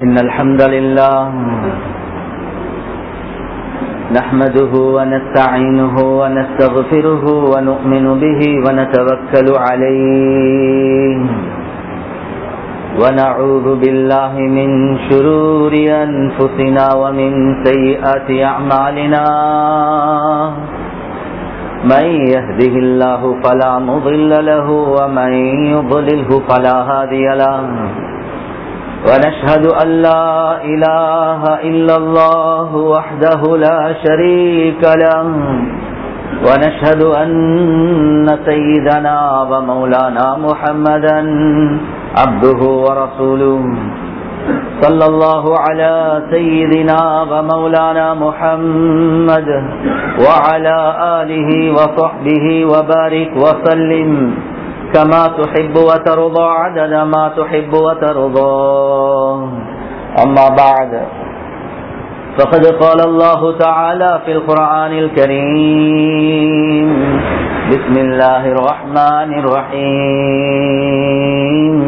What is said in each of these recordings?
إن الحمد لله نحمده ونستعينه ونستغفره ونؤمن به ونتوكل عليه ونعوذ بالله من شرور أنفسنا ومن سيئات أعمالنا من يهده الله فلا مضل له ومن يضلله فلا هادي له ونشهد أن لا إله إلا الله وحده لا شريك له ونشهد أن سيدنا ومولانا محمدا عبده ورسوله صلى الله على سيدنا ومولانا محمد وعلى آله وصحبه وبارك وسلم كما تحب وترضى عدد ما تحب وترضى أما بعد فقد قال الله تعالى في القرآن الكريم بسم الله الرحمن الرحيم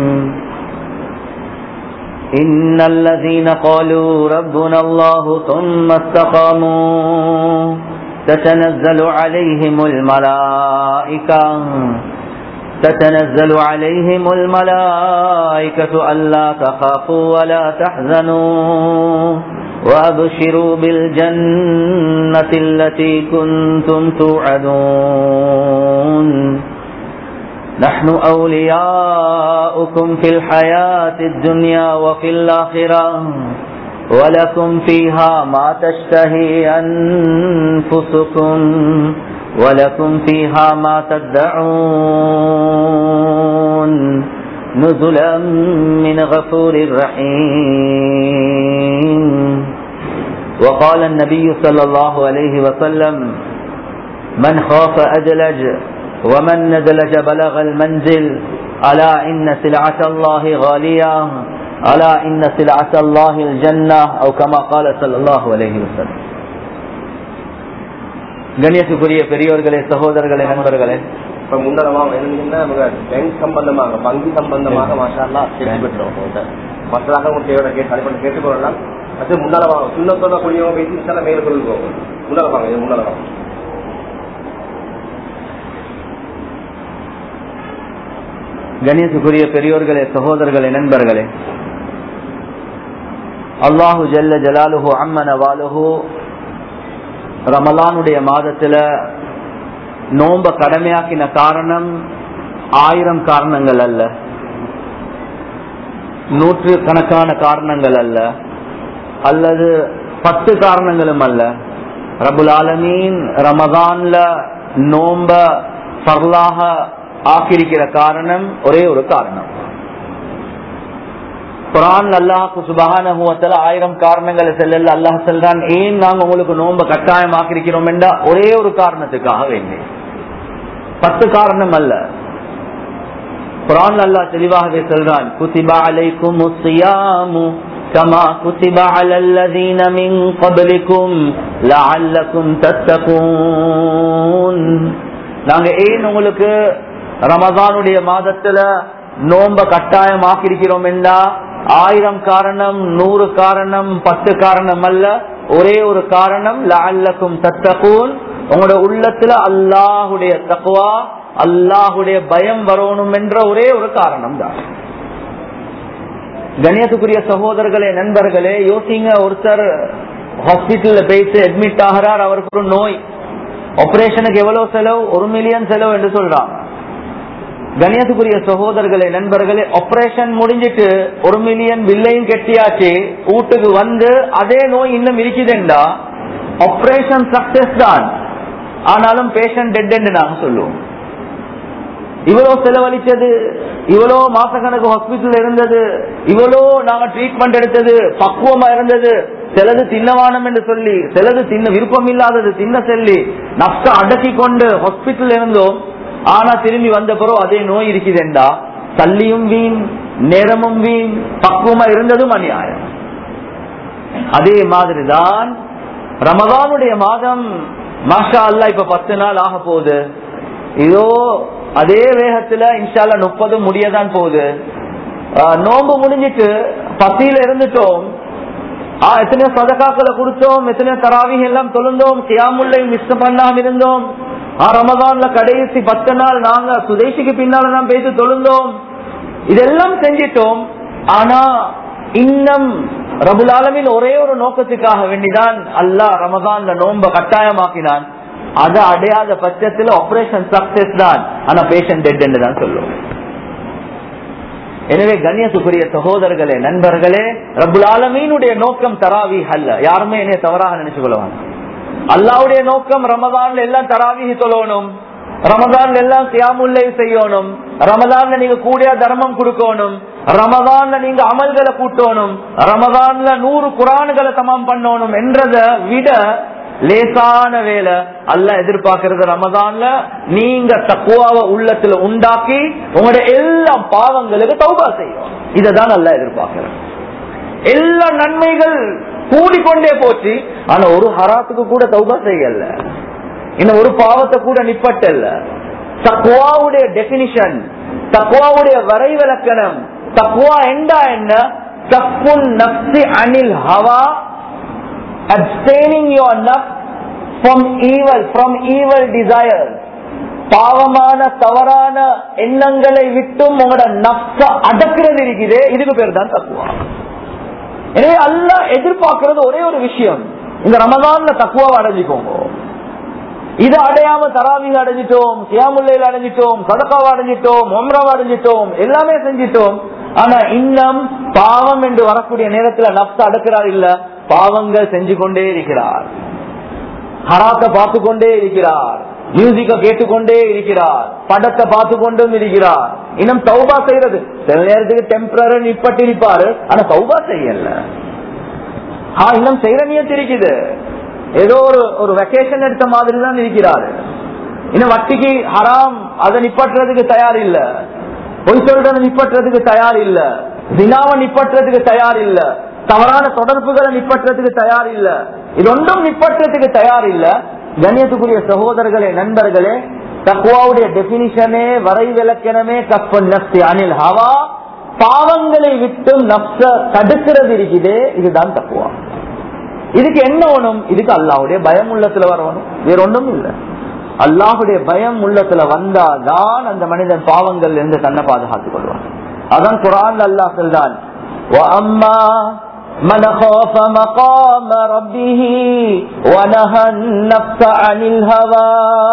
إن الذين قالوا ربنا الله ثم استقاموا تتنزل عليهم الملائكة تتنزل عليهم الملائكة ألا تخافوا ولا تحزنوا وأبشروا بالجنة التي كنتم توعدون نحن أولياؤكم في الحياة الدنيا وفي الآخرة ولكم فيها ما تشتهي أنفسكم ولكم فيها ما تدعون نزلا من غفور رحيم وقال النبي صلى الله عليه وسلم من خاف أدلج ومن ندلج بلغ المنزل ألا إن سلعة الله غالية ألا إن سلعة الله الجنة أو كما قال صلى الله عليه وسلم கணியத்துக்குரிய பெரியோர்களே சகோதரர்களே நண்பர்களே இப்ப முன்னரமாக என்னன்னா நமக்கு பேங்க் சம்பந்தமாக வங்கி சம்பந்தமாக மாஷால்லா கேட்டு பெற்றோம் மற்றதாக உங்க தேவையான கேட்டு அடிப்படை கேட்டுக்கொள்ளலாம் அது முன்னரமாக சுண்ணத்தோட கூடியவங்க பேசி இன்ஷால்லா மேல சொல்லுவோம் முன்னரவாங்க இது முன்னரவாங்க கணியத்துக்குரிய பெரியோர்களே சகோதரர்களே நண்பர்களே அல்லாஹு ஜல்ல ஜலாலுஹு அம்மன வாலுஹு ரமலானுடைய மாதத்துல நோம்ப கடமையாக்கின காரணம் ஆயிரம் காரணங்கள் அல்ல நூற்று கணக்கான காரணங்கள் அல்ல அல்லது பத்து காரணங்களும் அல்ல ரபுல் ஆலமீன் ரமதான்ல நோம்ப பரலாக ஆக்கியிருக்கிற காரணம் ஒரே ஒரு காரணம் குரான் அல்லாஹு சுபகான ஆயிரம் காரணங்களை செல்லல அல்லாஹ் செல்றான் ஏன் நாங்க உங்களுக்கு நோம்ப கட்டாயம் ஆக்கிருக்கிறோம் என்றா ஒரே ஒரு காரணத்துக்காக வேண்டி பத்து காரணம் அல்ல குரான் அல்லாஹ் தெளிவாகவே சொல்றான் குத்திபா அலைக்கும் كما كتب على الذين من قبلكم لعلكم تتقون நாங்க ஏன் உங்களுக்கு ரமதானுடைய மாதத்துல நோம்ப கட்டாயம் ஆக்கிருக்கிறோம் என்றா ஆயிரம் காரணம் நூறு காரணம் பத்து காரணம் அல்ல ஒரே ஒரு காரணம் லால்லக்கும் தத்தகூன் உங்களோட உள்ளத்துல அல்லாஹுடைய தக்குவா அல்லாஹுடைய பயம் வரணும் என்ற ஒரே ஒரு காரணம் தான் கணியத்துக்குரிய சகோதரர்களே நண்பர்களே யோசிங்க ஒருத்தர் ஹாஸ்பிட்டல்ல போயிட்டு அட்மிட் ஆகிறார் அவருக்கு ஒரு நோய் ஆபரேஷனுக்கு எவ்வளவு செலவு ஒரு மில்லியன் செலவு என்று சொல்றாங்க கணியத்துக்குரிய சகோதரர்களே நண்பர்களே ஆபரேஷன் முடிஞ்சிட்டு ஒரு மில்லியன் பில்லையும் கெட்டியாச்சு வீட்டுக்கு வந்து அதே நோய் இன்னும் இருக்குதுண்டா ஆபரேஷன் சக்சஸ் தான் ஆனாலும் பேஷண்ட் டெட் என்று நாங்க சொல்லுவோம் இவ்வளோ செலவழிச்சது இவ்வளோ மாசக்கணக்கு ஹாஸ்பிட்டல் இருந்தது இவ்வளோ நாங்க ட்ரீட்மெண்ட் எடுத்தது பக்குவமா இருந்தது சிலது தின்னவானம் என்று சொல்லி சிலது தின்ன விருப்பம் இல்லாதது தின்ன சொல்லி நஷ்ட அடக்கி கொண்டு ஹாஸ்பிட்டல் இருந்தோம் ஆனா திரும்பி வந்த பிறகு அதே நோய் இருக்குதுண்டா தள்ளியும் வீண் நேரமும் வீண் பக்குவமா இருந்ததும் அநியாயம் அதே மாதிரிதான் ரமதானுடைய மாதம் மாஷா அல்லா இப்ப பத்து நாள் ஆக போகுது இதோ அதே வேகத்துல இன்ஷால்ல முப்பது முடியதான் போகுது ஆஹ், நோன்பு முடிஞ்சிட்டு பசியில இருந்துட்டோம் ஆ, எத்தனையோ சதகாக்களை கொடுத்தோம் எத்தனையோ தராவிக எல்லாம் தொழுந்தோம் கியாமுல்லை மிஸ் பண்ணாம இருந்தோம் ஆ, ரமதான்ல கடைசி பத்து நாள் நாங்க சுதேசிக்கு பின்னால தான் பேசி தொழுந்தோம் இதெல்லாம் செஞ்சிட்டோம் ஆனா இன்னும் ரபுல் ஆலமின் ஒரே ஒரு நோக்கத்துக்காக வேண்டிதான் அல்லாஹ் ரமதான்ல நோம்ப கட்டாயமாக்கினான் அதை அடையாத பட்சத்துல ஆபரேஷன் சக்சஸ் தான் ஆனா பேஷண்ட் டெட் என்று தான் சொல்லுவோம் எனவே கண்ணியத்துக்குரிய சகோதரர்களே நண்பர்களே ரபுல் ஆலமீனுடைய நோக்கம் தராவி அல்ல யாருமே என்னைய தவறாக நினைச்சு கொள்வாங்க அல்லாவுடைய நோக்கம் ரமதான்ல எல்லாம் தராவி சொல்லணும் ரமதான்ல எல்லாம் கியாமுல்லை செய்யணும் ரமதான்ல நீங்க கூடிய தர்மம் கொடுக்கணும் ரமதான்ல நீங்க அமல்களை கூட்டணும் ரமதான்ல நூறு குரான்களை சமம் பண்ணணும் என்றதை விட லேசான வேலை அல்ல எதிர்பார்க்கிறது ரமதான்ல நீங்க தக்குவாவை உள்ளத்துல உண்டாக்கி உங்களுடைய எல்லா பாவங்களுக்கு தௌபா செய்யும் இததான் அல்ல எதிர்பார்க்கிறேன் எல்லா நன்மைகள் கூடிக்கொண்டே போச்சு ஆனா ஒரு ஹராத்துக்கு கூட தௌபா செய்யல இன்னும் ஒரு பாவத்தை கூட நிப்பட்டல்ல தக்குவாவுடைய டெபினிஷன் தக்குவாவுடைய வரைவிலக்கணம் தக்குவா என்றா என்ன தப்புன் நப்சி அனில் ஹவா abstaining your nafs from evil, from evil desires. பாவமான தவறான எண்ணங்களை விட்டும் உங்களோட நப்ச அடக்கிறது இருக்குது இதுக்கு பேர் தான் தக்குவா எனவே அல்ல எதிர்பார்க்கிறது ஒரே ஒரு விஷயம் இந்த ரமதான்ல தக்குவா அடைஞ்சிக்கோங்க இது அடையாம தராவிக அடைஞ்சிட்டோம் சியாமுல்லையில் அடைஞ்சிட்டோம் சதக்காவை அடைஞ்சிட்டோம் ஒம்ராவை அடைஞ்சிட்டோம் எல்லாமே செஞ்சிட்டோம் ஆனா இன்னும் பாவம் என்று வரக்கூடிய நேரத்துல நப்ச அடக்கிறார் இல்ல பாவங்கள் செஞ்சு கொண்டே இருக்கிறார் ஹராத்தை பார்த்து கொண்டே இருக்கிறார் மியூசிக்க கேட்டுக்கொண்டே இருக்கிறார் படத்தை பார்த்து கொண்டும் இருக்கிறார் இன்னும் தௌபா செய்யறது சில நேரத்துக்கு டெம்பரரி நிப்பட்டு இருப்பாரு ஆனா தௌபா செய்யல ஆ, இன்னும் செய்யற நியத்து இருக்குது ஏதோ ஒரு ஒரு வெக்கேஷன் எடுத்த மாதிரி தான் இருக்கிறாரு இன்னும் வட்டிக்கு ஹராம் அதை நிப்பட்டுறதுக்கு தயார் இல்ல பொய் சொல்றதை நிப்பட்டுறதுக்கு தயார் இல்ல தினாவை நிப்பட்டுறதுக்கு தயார் இல்ல தவறான தொடர்புகளை நிப்பட்டுறதுக்கு தயார் இல்ல இது ஒன்றும் நிப்பட்டுறதுக்கு தயார் இல்ல கண்ணியத்துக்குரிய சகோதரர்களே நண்பர்களே தக்குவாவுடைய டெபினிஷனே வரை விளக்கணமே கப்பன் நப்சி அனில் ஹவா பாவங்களை விட்டும் நப்ச தடுக்கிறது இருக்குது இதுதான் தக்குவா இதுக்கு என்ன வேணும் இதுக்கு அல்லாஹ்வுடைய பயம் உள்ளத்துல வரணும் வேற ஒண்ணும் இல்ல அல்லாஹுடைய பயம் உள்ளத்துல வந்தாதான் அந்த மனிதன் பாவங்கள்ல இருந்து தன்னை பாதுகாத்துக் கொள்வான் அதான் குரான் அல்லாஹ் சொல்றான் وَأَمَّا مَنْ خَافَ مَقَامَ رَبِّهِ وَنَهَى النَّفْسَ عَنِ الْهَوَى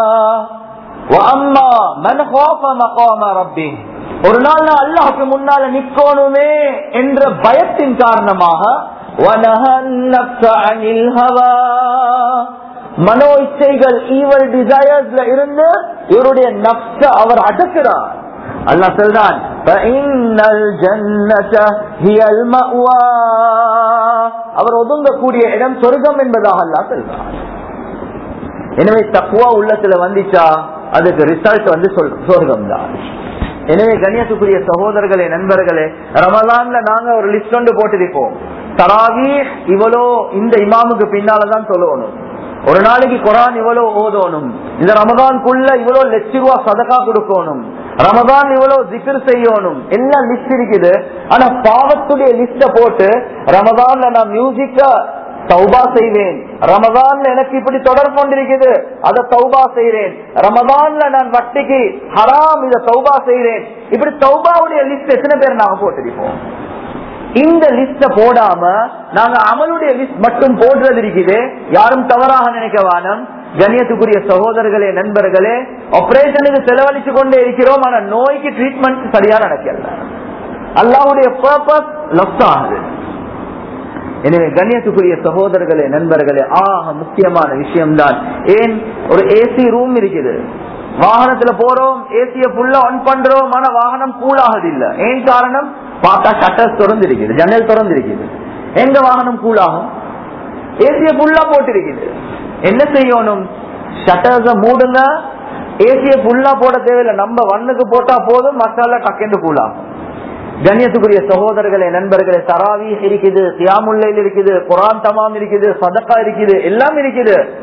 وَأَمَّا مَنْ خَافَ مَقَامَ رَبِّهِ ஒரு நாள் நான் அல்லாஹுக்கு முன்னால நிக்கணுமே என்ற பயத்தின் காரணமாக وَنَهَى النَّفْسَ عَنِ الْهَوَى மனோ இச்சைகள் ஈவல் டிசையர்ஸ்ல இருந்து இவருடைய நப்ச அவர் அடக்கிறார் அல்லாஹ் சொல்றான் فَإِنَّ الْجَنَّةَ هِيَ الْمَأْوَى அவர் ஒதுங்கக்கூடிய இடம் சொர்க்கம் என்பதாக அல்லாஹ் சொல்றான் எனவே தக்குவா உள்ளத்துல வந்துச்சா அதுக்கு ரிசல்ட் வந்து சொல்- சொர்க்கம் தான் எனவே கண்ணியத்துக்குரிய சகோதரர்களே நண்பர்களே ரமலான்ல நாங்க ஒரு லிஸ்ட் ஒன்று போட்டிருப்போம் தராவி இவ்வளோ இந்த இமாமுக்கு பின்னாலதான் சொல்லணும் ஒரு நாளைக்கு குரான் இவ்வளவு ஓதணும் இந்த ரமதான்குள்ள இவ்வளவு லட்ச ரூபா சதக்கா கொடுக்கணும் ரமதான் இவ்வளவு ஜிக்ர் செய்யணும் எல்லாம் லிஸ்ட் இருக்குது ஆனா பாவத்துடைய லிஸ்ட போட்டு ரமதான்ல நான் மியூசிக்க தௌபா செய்வேன் ரமதான்ல எனக்கு இப்படி தொடர்பு கொண்டிருக்குது அதை தௌபா செய்றேன் ரமதான்ல நான் வட்டிக்கு ஹராம் இதை தௌபா செய்றேன் இப்படி தௌபாவுடைய லிஸ்ட் எத்தனை பேர் நாங்க போட்டிருப்போம் இந்த லிஸ்ட போடாம நாங்க அமலுடைய லிஸ்ட் மட்டும் போடுறது இருக்குது யாரும் தவறாக நினைக்க வேணாம் கண்ணியத்துக்குரிய சகோதரர்களே நண்பர்களே ஆபரேஷனுக்கு செலவழிச்சு கொண்டே இருக்கிறோம் ஆனா நோய்க்கு ட்ரீட்மெண்ட் சரியா நடக்கல அல்லாவுடைய பர்பஸ் லஸ் ஆகுது எனவே கண்ணியத்துக்குரிய சகோதரர்களே நண்பர்களே ஆக முக்கியமான விஷயம்தான் ஏன் ஒரு ஏசி ரூம் இருக்குது வாகனத்துல போறோம் ஏசிய ஃபுல்லா ஆன் பண்றோம் ஆனா வாகனம் கூலாகுது இல்ல ஏன் காரணம் பார்த்தா ஷட்டர் திறந்து இருக்குது ஜன்னல் திறந்து இருக்குது எங்க வாகனம் கூலாகும் ஏசிய ஃபுல்லா போட்டிருக்குது என்ன செய்யணும் ஷட்டர்ஸ மூடுங்க ஏசிய ஃபுல்லா போட தேவையில்லை நம்ம வண்ணுக்கு போட்டா போதும் மசாலா டக்கெண்டு கூலாகும் கண்ணியத்துக்குரிய சகோதரர்களே நண்பர்களே தராவி இருக்குது சியாமுல்லையில் இருக்குது குரான் தமாம் இருக்குது சதக்கா இருக்குது எல்லாம் இருக்குது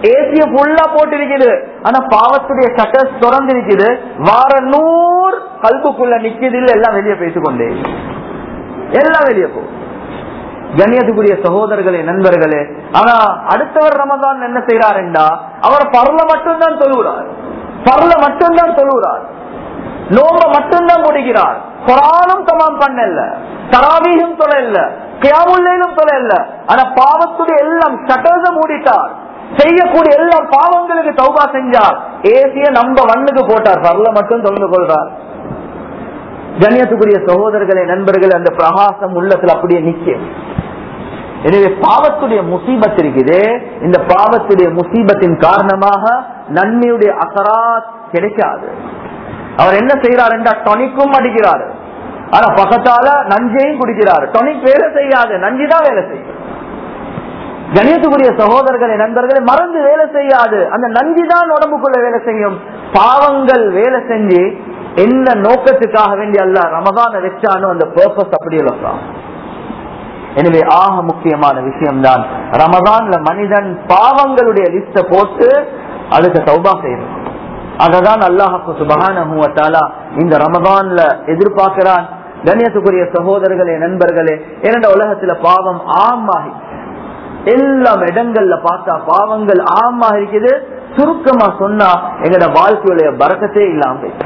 ஏசிய ஃபுல்லா போட்டிருக்குது ஆனா பாவத்துடைய சட்டஸ் திறந்திருக்குது வார நூறு கல்புக்குள்ள நிக்குது இல்ல எல்லாம் வெளியே பேசிக்கொண்டே எல்லாம் வெளியே போ கண்ணியத்துக்குரிய சகோதரர்களே நண்பர்களே ஆனா அடுத்தவர் ரமதான் என்ன செய்யறாருண்டா அவர் பரல மட்டும்தான் தொழுகிறார் பரல மட்டும்தான் தொழுகிறார் நோம்ப மட்டும்தான் முடிக்கிறார் குரானும் தமாம் பண்ணல தராவீகம் தொலை இல்ல கியாமுல்லையிலும் தொலை இல்ல ஆனா பாவத்துடைய எல்லாம் சட்டத மூடிட்டார் செய்யக்கூடிய எல்லா பாவங்களுக்கு தௌபா செஞ்சார் ஏசிய நம்ம வண்ணுக்கு போட்டார் பரல மட்டும் தொழுந்து கொள்றார் கண்ணியத்துக்குரிய சகோதரர்களே நண்பர்கள் அந்த பிரகாசம் உள்ளத்துல அப்படியே நிச்சயம் எனவே பாவத்துடைய முசீபத் இருக்குது இந்த பாவத்துடைய முசீபத்தின் காரணமாக நன்மையுடைய அசராத் கிடைக்காது அவர் என்ன செய்யறார் என்றா டொனிக்கும் அடிக்கிறாரு ஆனா பக்கத்தால நஞ்சையும் குடிக்கிறாரு டொனிக் வேலை செய்யாது நஞ்சு தான் வேலை செய்யும் கணியத்துக்குரிய சகோதரர்களே நண்பர்களே மறந்து வேலை செய்யாது அந்த நஞ்சு தான் உடம்புக்குள்ள வேலை செய்யும் பாவங்கள் வேலை செஞ்சு என்ன நோக்கத்துக்காக வேண்டி அல்ல ரமதான வச்சானோ அந்த பர்பஸ் அப்படியே வைக்கலாம் எனவே ஆக முக்கியமான விஷயம்தான் ரமதான்ல மனிதன் பாவங்களுடைய லிஸ்ட போட்டு அதுக்கு சௌபா செய்யணும் அததான் அல்லாஹு சுபகான இந்த ரமதான்ல எதிர்பார்க்கிறான் கண்ணியத்துக்குரிய சகோதரர்களே நண்பர்களே இரண்ட உலகத்துல பாவம் ஆமாகி எல்லா இடங்கள்ல பார்த்தா பாவங்கள் ஆமா இருக்குது சுருக்கமா சொன்னா எங்கட வாழ்க்கையுடைய பறக்கத்தே இல்லாம போயிடுச்சு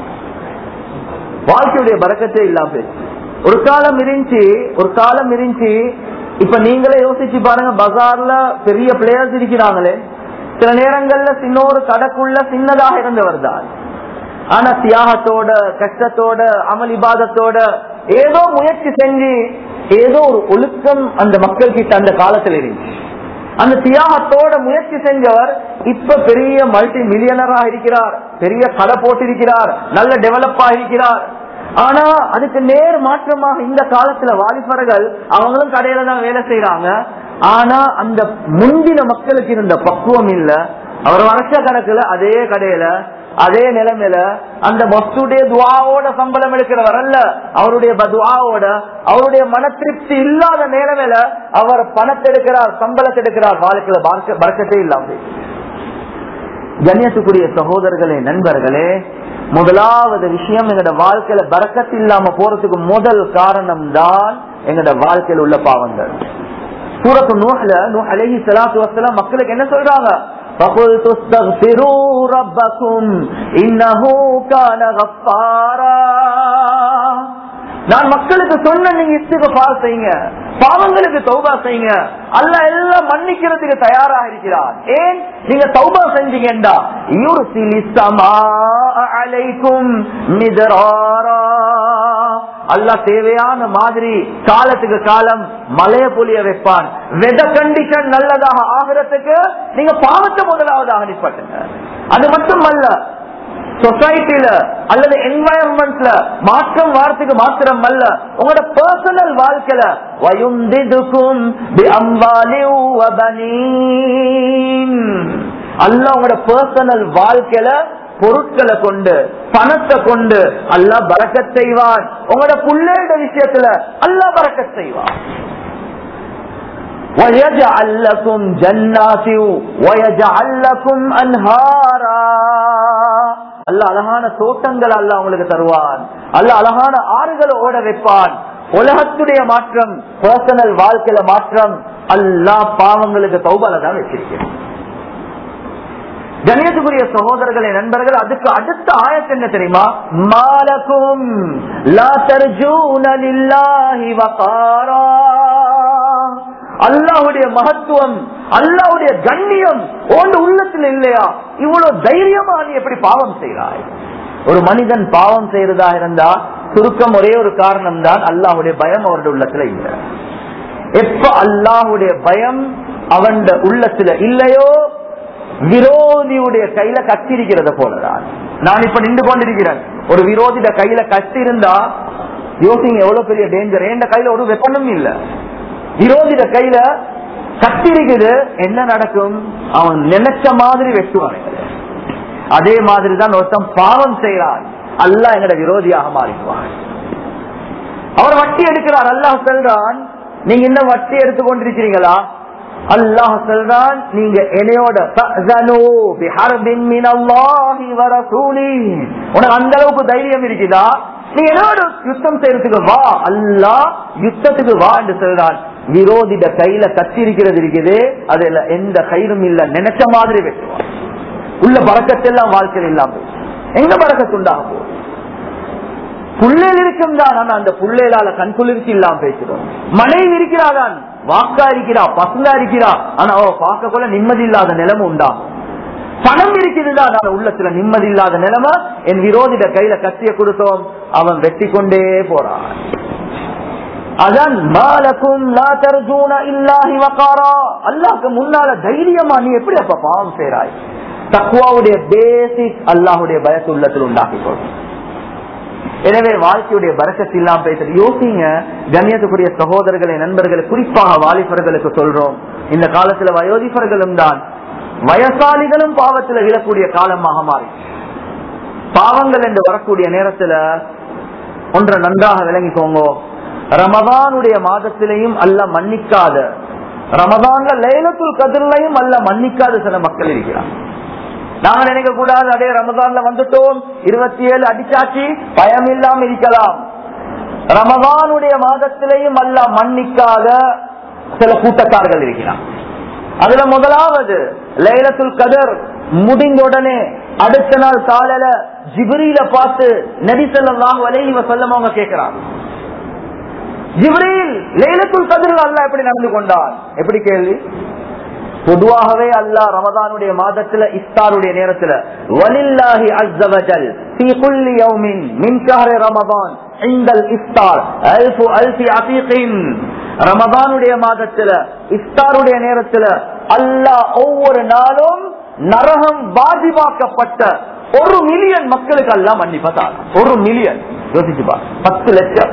வாழ்க்கையுடைய பறக்கத்தே இல்லாம போயிடுச்சு ஒரு காலம் இருந்துச்சு ஒரு காலம் இருந்துச்சு இப்ப நீங்களே யோசிச்சு பாருங்க பஜார்ல பெரிய பிளேயர்ஸ் இருக்கிறாங்களே சில நேரங்கள்ல சின்ன ஒரு கடைக்குள்ள சின்னதாக இருந்தவர் தான் ஆனா தியாகத்தோட கஷ்டத்தோட அமல் இபாதத்தோட ஏதோ முயற்சி செஞ்சு ஏதோ ஒரு ஒழுக்கம் அந்த மக்கள் கிட்ட அந்த காலத்துல இருந்துச்சு அந்த தியாகத்தோட முயற்சி செஞ்சவர் இப்ப பெரிய மல்டி மில்லியனரா இருக்கிறார் பெரிய கடை போட்டிருக்கிறார் நல்ல டெவலப் ஆகிருக்கிறார் ஆனா அதுக்கு நேர் மாற்றமாக இந்த காலத்துல வாலிபர்கள் அவங்களும் கடையில தான் வேலை செய்யறாங்க ஆனா அந்த முந்தின மக்களுக்கு இருந்த பக்குவம் இல்ல அவர் வருஷ கணக்குல அதே கடையில அதே நிலைமையில அந்த மஸ்துடைய துவாவோட சம்பளம் எடுக்கிறவர் அல்ல அவருடைய துவாவோட அவருடைய மன திருப்தி இல்லாத நிலைமையில அவர் பணத்தை எடுக்கிறார் சம்பளத்தை எடுக்கிறார் வாழ்க்கையில பறக்கத்தே இல்லாம கண்ணியத்துக்குரிய சகோதரர்களே நண்பர்களே முதலாவது விஷயம் எங்கட வாழ்க்கையில பறக்கத்து இல்லாம போறதுக்கு முதல் காரணம் தான் எங்கட வாழ்க்கையில் உள்ள பாவங்கள் சூரத்து நூஹ்ல நூஹ் அலைஹி ஸலாத்து வஸலாம் மக்களுக்கு என்ன சொல்றாங்க فَقُلْتُ اسْتَغْفِرُوا رَبَّكُمْ إِنَّهُ كَانَ غَفَّارًا நான் மக்களுக்கு சொன்ன நீங்க இஸ்திகபார் செய்யுங்க பாவங்களுக்கு தௌபா செய்யுங்க அல்ல எல்லாம் மன்னிக்கிறதுக்கு தயாராக இருக்கிறார் ஏன் நீங்க தௌபா செஞ்சீங்கடா யுர்சிலி ஸமா அலைக்கும் மிதராரா அல்லாஹ் தேவையான மாதிரி காலத்துக்கு காலம் மலைய பொழிய வைப்பான் வெத கண்டிஷன் நல்லதாக ஆகிறதுக்கு நீங்க பாவத்தை முதலாவதாக நிப்பாட்டுங்க அது மட்டுமல்ல சொசைட்டில அல்லது என்வாயன்மெண்ட்ல மாற்றம் வாரத்துக்கு மாத்திரம் அல்ல உங்களோட பர்சனல் வாழ்க்கையில வயுந்திதுக்கும் அல்ல உங்களோட பர்சனல் வாழ்க்கையில பொருட்களை கொண்டு பணத்தை கொண்டு அல்லா பறக்க செய்வான் உங்களோட புள்ளேட விஷயத்துல அல்லா பறக்க செய்வான் ويجعل لكم جنات ويجعل لكم انهارا அல்ல அழகான தோட்டங்கள் அல்ல உங்களுக்கு தருவான் அல்ல அழகான ஆறுகளை ஓட வைப்பான் உலகத்துடைய மாற்றம் பர்சனல் வாழ்க்கையில மாற்றம் அல்லா பாவங்களுக்கு தௌபால தான் வச்சிருக்கிறேன் கணியத்துக்குரிய சகோதரர்களே நண்பர்கள் அதுக்கு அடுத்த ஆயத்து என்ன தெரியுமா மாலக்கும் லா தர்ஜூன லில்லாஹி வகாரா அல்லாவுடைய மகத்துவம் அல்லாவுடைய கண்ணியம் ஓண்டு உள்ளத்தில் இல்லையா இவ்வளவு தைரியமா நீ எப்படி பாவம் செய்கிறாய் ஒரு மனிதன் பாவம் செய்யறதா இருந்தா சுருக்கம் ஒரே ஒரு காரணம் தான் அல்லாஹுடைய பயம் அவருடைய உள்ளத்துல இல்லை எப்ப அல்லாஹுடைய பயம் அவன் உள்ளத்துல இல்லையோ விரோதியுடைய கையில கத்திருக்கிறத போலதான் நான் இப்ப நின்று கொண்டிருக்கிறேன் ஒரு விரோதிட கையில கத்தி இருந்தா யோசிங்க எவ்வளவு பெரிய டேஞ்சர் என் கையில ஒரு வெப்பனும் இல்ல விரோதிட கையில கத்தி இருக்குது என்ன நடக்கும் அவன் நினைச்ச மாதிரி வெட்டுவான் அதே மாதிரிதான் ஒருத்தன் பாவம் செய்யறான் அல்ல எங்கட விரோதியாக மாறிடுவான் அவர் வட்டி எடுக்கிறார் அல்லாஹ் சொல்றான் நீங்க இன்னும் வட்டி எடுத்துக் கொண்டிருக்கிறீங்களா அல்லாஹ் சொல்றான் நீங்க என்னையோட ஃபஅஸனு பிஹர்பின் மினல்லாஹி வ ரசூலிஹி உனக்கு அந்த அளவுக்கு தைரியம் இருக்குதா நீ என்னோட யுத்தம் செய்யறதுக்கு வா அல்லாஹ் யுத்தத்துக்கு வா என்று சொல்றான் விரோதிட கையில கத்தி இருக்கிறது இருக்குது அதுல எந்த கயிறும் இல்ல நினைச்ச மாதிரி வெட்டுவான் உள்ள பறக்கத்தெல்லாம் வாழ்க்கையில் இல்லாம போகும். எங்க பறக்கத்துண்டாக போகும் புள்ளையில் இருக்கும் தான் ஆனா அந்த புள்ளையிலால கண் குளிர்ச்சி இல்லாம பேசுறோம் மனைவி இருக்கிறாதான் வாக்கா இருக்கிறா பசங்கா இருக்கிறா ஆனா அவ பார்க்க கூட நிம்மதி இல்லாத நிலைமை உண்டா பணம் இருக்குதுதான் ஆனா உள்ளத்துல நிம்மதி இல்லாத நிலைமை என் விரோதிட கையில கத்திய கொடுத்தோம் அவன் வெட்டி கொண்டே போறான் அதான் மாலக்கும் லா தர்ஜூன இல்லாஹி வகாரா அல்லாஹ்க்கு முன்னால தைரியமா நீ எப்படி அப்ப பாவம் செய்றாய் தக்குவாவுடைய பேசிக் அல்லாஹுடைய பயத்து உள்ளத்தில் உண்டாக்கி கொள்ளும் எனவே வாழ்க்கையுடைய பறக்கத்து இல்லாம பேசுறது யோசிங்க கண்ணியத்துக்குரிய சகோதரர்களை நண்பர்களை குறிப்பாக வாலிபர்களுக்கு சொல்றோம் இந்த காலத்துல வயோதிபர்களும் தான் வயசாளிகளும் பாவத்துல விழக்கூடிய காலமாக மாறி பாவங்கள் என்று வரக்கூடிய நேரத்துல ஒன்றை நன்றாக விளங்கிக்கோங்க ரமதானுடைய மாதத்திலையும் அல்ல மன்னிக்காத ரமதான்ல லைலத்துல் கதிர்லையும் அல்ல மன்னிக்காத சில மக்கள் இருக்கிறார் நாங்க நினைக்க கூடாது அதே ரமதான்ல வந்துட்டோம் இருபத்தி ஏழு அடிச்சாச்சு பயம் இல்லாம இருக்கலாம் ரமதானுடைய மாதத்திலையும் அல்ல மன்னிக்காத சில கூட்டத்தார்கள் இருக்கிறார் அதுல முதலாவது லைலத்துல் கதர் முடிந்த உடனே அடுத்த நாள் காலையில ஜிப்ரீல பார்த்து நபி ஸல்லல்லாஹு அலைஹி வஸல்லம் அவங்க கேக்குறாங்க ஜிப்ரீல் லைலத்துல் கதர் அல்லாஹ் எப்படி நடந்து கொண்டார் எப்படி கேள்வி பொதுவாகவே அல்லாஹ் ரமதானுடைய மாதத்துல இஃப்தாருடைய நேரத்துல வலில்லாஹி அஸ்ஸ வஜல் ஃபீ குல்லி யௌமின் மின் ஷஹ்ரி ரமதான் இந்தல் இஃப்தார் அல்ஃபு அல்ஃபி அஃபீகின் ரமதானுடைய மாதத்துல இஃப்தாருடைய நேரத்துல அல்லாஹ் ஒவ்வொரு நாளும் நரகம் வாஜிபாக்கப்பட்ட ஒரு மில்லியன் மக்களுக்கு அல்லாஹ் மன்னிப்பதால் ஒரு மில்லியன் யோசிச்சு பா பத்து லட்சம்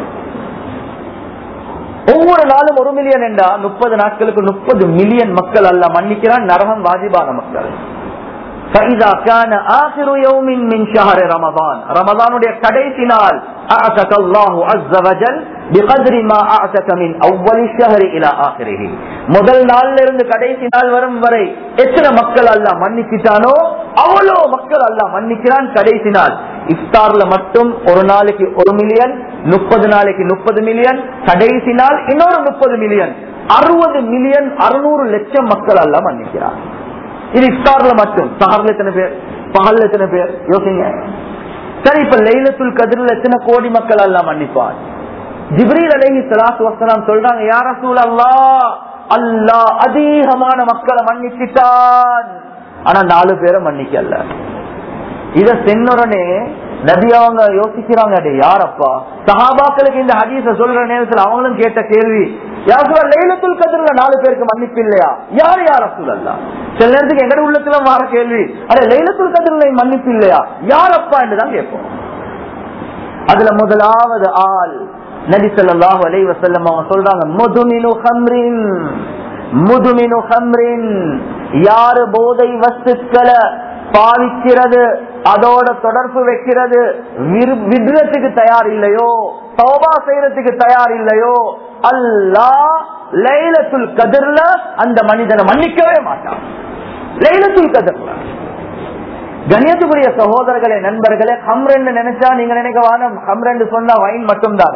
ஒவ்வொரு நாளும் ஒரு மில்லியன் என்றா முப்பது நாட்களுக்கு முப்பது மில்லியன் மக்கள் அல்ல மன்னிக்கிறான் நரகம் வாஜிபான மக்கள் فإذا كان آخر يوم من شهر رمضان رمضان உடைய கடைசி நாள் أعتك الله عز وجل بقدر ما أعتك من أول الشهر إلى آخره முதல் நாள்ல இருந்து கடைசி நாள் வரும் வரை எத்தனை மக்கள் அல்லாஹ் மன்னிக்கிட்டானோ அவ்வளோ மக்கள் அல்லாஹ் மன்னிக்கிறான் கடைசி நாள் இஃப்தார்ல மட்டும் ஒரு நாளைக்கு ஒரு மில்லியன் முப்பது நாளைக்கு முப்பது மில்லியன் கடைசி நாள் இன்னொரு முப்பது மில்லியன் அறுபது மில்லியன் அறுநூறு லட்சம் மக்கள் அல்லாஹ் மன்னிக்கிறான் இது இஃப்தார்ல மட்டும் சஹர்ல எத்தனை பேர் பகல்ல எத்தனை பேர் யோசிங்க சரி இப்ப லைலத்துல் கதிரில் எத்தனை கோடி மக்கள் எல்லாம் மன்னிப்பார் ஜிப்ரீல் அலைஹி ஸலாத்து வஸலாம் சொல்றாங்க யா ரசூலல்லாஹ் அல்லாஹ் அதிகமான மக்களை மன்னிச்சிட்டான் ஆனா நாலு பேரை மன்னிக்கல இத சென்னுடனே நபி அவங்க யோசிக்கிறாங்க அடே யாரப்பா சஹாபாக்களுக்கு இந்த ஹதீஸ சொல்ற நேரத்துல அவங்களும் கேட்ட கேள்வி யார் சொல்ல லைலத்துல் கதிரில் நாலு பேருக்கு மன்னிப்பு இல்லையா யார் யார் அசூலல்லா சில நேரத்துக்கு எங்கட உள்ளத்துல மாற கேள்வி அடே லைலத்துல் கதிரில் மன்னிப்பு இல்லையா யாரப்பா என்றுதான் கேட்போம் அதுல முதலாவது ஆள் நபி ஸல்லல்லாஹு அலைஹி வஸல்லம் அவங்க சொல்றாங்க முதுமினு ஹம்ரின் முதுமினு ஹம்ரின் யாரு போதை வஸ்துக்களை பாவிக்கிறது அதோட தொடர்பு வைக்கிறது விரு- விடுறதுக்கு தயார் இல்லையோ தௌபா செய்யறதுக்கு தயார் இல்லையோ அல்லாஹ் லைலத்துல் கதிர்ல அந்த மனிதனை மன்னிக்கவே மாட்டான் லைலத்துல் கதிர்ல கணியத்துக்குரிய சகோதரர்களே நண்பர்களே ஹம்ரெண்டு நினைச்சா நீங்க நினைக்க வானம் ஹம்ரெண்டு சொன்னா வைன் மட்டும்தான்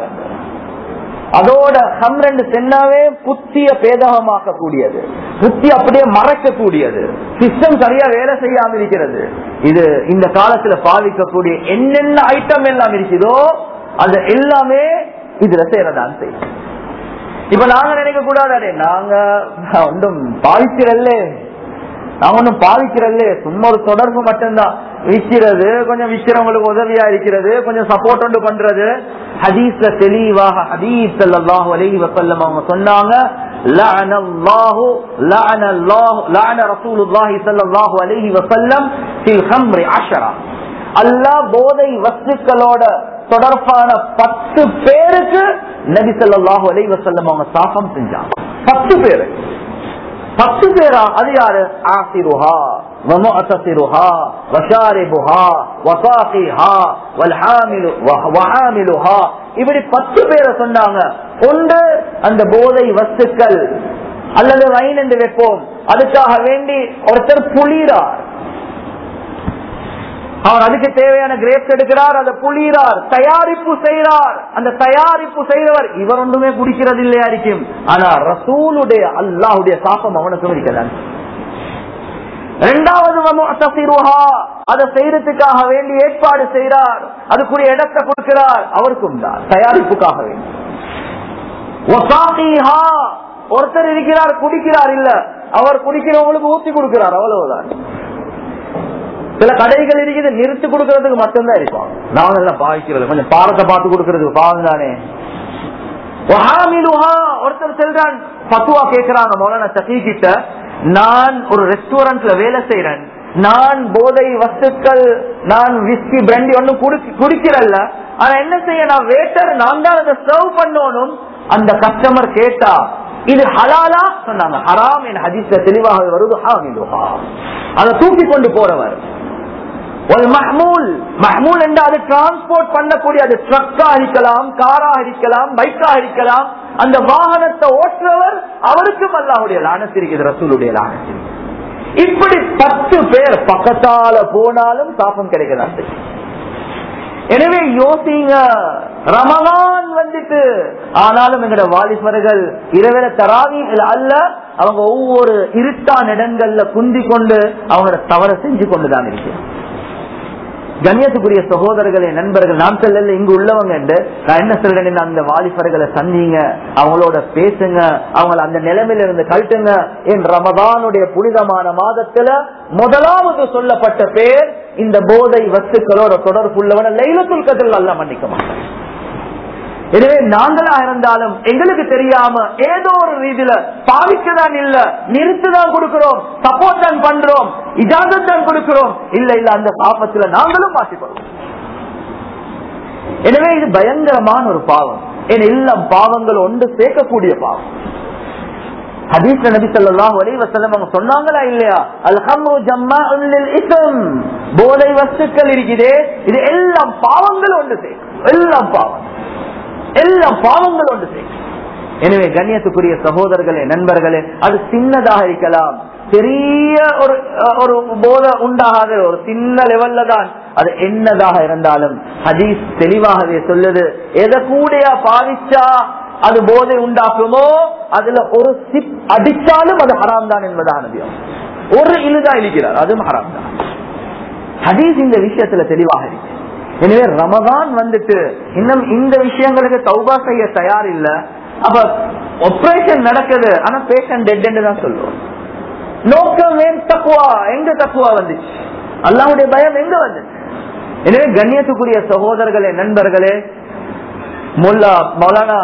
அதோட ஹம்ரெண்டு சென்னாவே புத்திய பேதகமாக்க கூடியது புத்தி அப்படியே மறைக்க கூடியது சிஸ்டம் சரியா வேலை செய்யாம இருக்கிறது இது இந்த காலத்துல பாவிக்கக்கூடிய என்னென்ன ஐட்டம் எல்லாம் இருக்குதோ அது எல்லாமே இதுல சேரதான் செய்யும் இப்ப நாங்க நினைக்க கூடாது அடே நாங்க ஒன்றும் பாவிக்கிறல்லே நான் ஒண்ணும் பாதிக்கிறல்ல சும்மா ஒரு தொடர்பு மட்டும்தான் விற்கிறது கொஞ்சம் விற்கிறவங்களுக்கு உதவியா இருக்கிறது கொஞ்சம் சப்போர்ட் ஒன்று பண்றது ஹதீஸ்ல தெளிவாக ஹதீஸ் ஸல்லல்லாஹு அலைஹி வஸல்லம் அவங்க சொன்னாங்க لعن الله لعن الله لعن رسول الله صلى الله عليه وسلم في الخمر عشرة அல்லாஹ் போதை வஸ்துக்களோட தொடர்பான பத்து பேருக்கு நபி ஸல்லல்லாஹு அலைஹி வஸல்லம் அவங்க சாபம் செஞ்சாங்க பத்து பேரு பத்து பேரா அது யாரு ஆசிருஹா ومؤتسرها وشاربها وساقيها والحامل وعاملها இப்படி பத்து பேரை சொன்னாங்க ஒன்று அந்த போதை வஸ்துக்கள் அல்லது வைன் என்று வைப்போம் அதுக்காக வேண்டி ஒருத்தர் புளிறார் அவர் அதுக்கு தேவையான கிரேப்ஸ் எடுக்கிறார் அதை புளிறார் தயாரிப்பு செய்கிறார் அந்த தயாரிப்பு செய்தவர் இவர் ஒன்றுமே குடிக்கிறது இல்லையா இருக்கும் ஆனா ரசூலுடைய அல்லாஹுடைய சாப்பம் அவனுக்கும் இருக்கிறான் இரண்டாவது வமுஅத்தசிருஹா, அதை செய்யறதுக்காக வேண்டி ஏற்பாடு செய்கிறார் அதுக்குரிய இடத்தை கொடுக்கிறார் அவருக்கும் தான் தயாரிப்புக்காக வேண்டி வசாகிஹா, ஒருத்தர் இருக்கிறார் குடிக்கிறார் இல்ல அவர் குடிக்கிறவங்களுக்கு ஊத்தி கொடுக்கிறார் அவ்வளவுதான் சில கடைகள் இருக்குது நிறுத்தி கொடுக்கறதுக்கு மட்டும்தான் இருப்பாங்க நாங்க எல்லாம் பாவிக்கிறது கொஞ்சம் பாரத்தை பார்த்து கொடுக்கறதுக்கு பாவம் தானே வஹாமிலுஹா, ஒருத்தர் செல்றான் பத்துவா கேட்கிறாங்க மௌலானா சகி கிட்ட நான் ஒரு ரெஸ்டாரண்ட்ல வேலை செய்யறேன் நான் போதை வஸ்துக்கள் நான் விஸ்கி பிராண்டி ஒன்னும் குடிக்கிறல்ல ஆனா என்ன செய்ய நான் வேட்டர் நான் தான் அதை சர்வ் பண்ணணும் அந்த கஸ்டமர் கேட்டா இது ஹலாலா சொன்னாங்க ஹராம் என் ஹதீஸ்ல தெளிவாக வருது ஹாமிலுஹா அதை தூக்கி கொண்டு போறவர் ஒரு மஹ்மூல் மஹ்மூல் என்று அது டிரான்ஸ்போர்ட் பண்ணக்கூடிய அது ட்ரக்கா இருக்கலாம் காரா இருக்கலாம் பைக்கா இருக்கலாம் அந்த வாகனத்தை ஓட்டுறவர் அவருக்கும் அல்லாஹுடைய லானத்து இருக்குது ரசூலுடைய லானத்து இருக்குது. இப்படி பத்து பேர் பக்கத்தால போனாலும் சாப்பம் கிடைக்கதான் செய்யும். எனவே யோசிங்க ரமலான் வந்துட்டு ஆனாலும் எங்கட வாலிபர்கள் இரவில தராவிகள் அல்ல அவங்க ஒவ்வொரு இருட்டான இடங்கள்ல குந்தி கொண்டு அவங்களோட தவற செஞ்சு கொண்டுதான் இருக்கிறாங்க கண்ணியத்துக்குரிய சகோதரர்களே நண்பர்கள் நான் சொல்லல இங்கு உள்ளவங்க என்று நான் என்ன சொல்றேன் அந்த வாலிபர்களை சந்திங்க அவங்களோட பேசுங்க அவங்கள அந்த நிலைமையில இருந்து கழட்டுங்க என் ரமதானுடைய புனிதமான மாதத்துல முதலாவது சொல்லப்பட்ட பேர் இந்த போதை வஸ்துக்களோட தொடர்புள்ளவன லைலத்துல் கதில் அல்ல மன்னிக்க மாட்டாங்க எனவே நாங்களா இருந்தாலும் எங்களுக்கு தெரியாம ஏதோ ஒரு ரீதியில பாவிக்கதான் இல்ல நிறுத்து தான் கொடுக்கிறோம் சப்போர்ட் தான் பண்றோம் இஜாதத் தான் கொடுக்கிறோம் இல்ல இல்ல அந்த பாப்பத்துல நாங்களும் மாற்றிக்கொள்வோம் எனவே இது பயங்கரமான ஒரு பாவம் என் எல்லாம் பாவங்கள் ஒன்று சேர்க்கக்கூடிய பாவம் ஹதீஸ் நபி ஸல்லல்லாஹு அலைஹி வஸல்லம் அவங்க சொன்னாங்களா இல்லையா அல்ஹம்ரு ஜம்மாஉன் லில் இஸ்ம் போதை வஸ்துக்கள் இருக்குதே இது எல்லாம் பாவங்கள் ஒன்று சேர்க்கும் எல்லாம் பாவம் எல்லாம் பாவங்கள் ஒன்று செய்யும் எனவே கண்ணியத்துக்குரிய சகோதரர்களே நண்பர்களே அது சின்னதாக இருக்கலாம் பெரிய ஒரு ஒரு போதை உண்டாகாத ஒரு சின்ன லெவல்ல தான் அது என்னதாக இருந்தாலும் ஹதீஸ் தெளிவாகவே சொல்லுது எதை கூடிய பாவிச்சா அது போதை உண்டாக்குமோ அதுல ஒரு சிப் அடிச்சாலும் அது ஹராம் தான் என்பதான ஒரு இழுதா இழிக்கிறார் அதுவும் ஹராம் தான் ஹதீஸ் இந்த விஷயத்துல தெளிவாக இருக்கு எனவே ரமதான் வந்துட்டு இன்னும் இந்த விஷயங்களுக்கு தௌபா செய்ய தயார் இல்ல அப்ப ஆபரேஷன் நடக்குது ஆனா பேஷண்ட் டெட் தான் சொல்லுவோம் நோக்கம் ஏன் தக்குவா எங்க தக்குவா வந்துச்சு அல்லாவுடைய பயம் எங்க வந்துச்சு எனவே கண்ணியத்துக்குரிய சகோதரர்களே நண்பர்களே முல்லா மௌலானா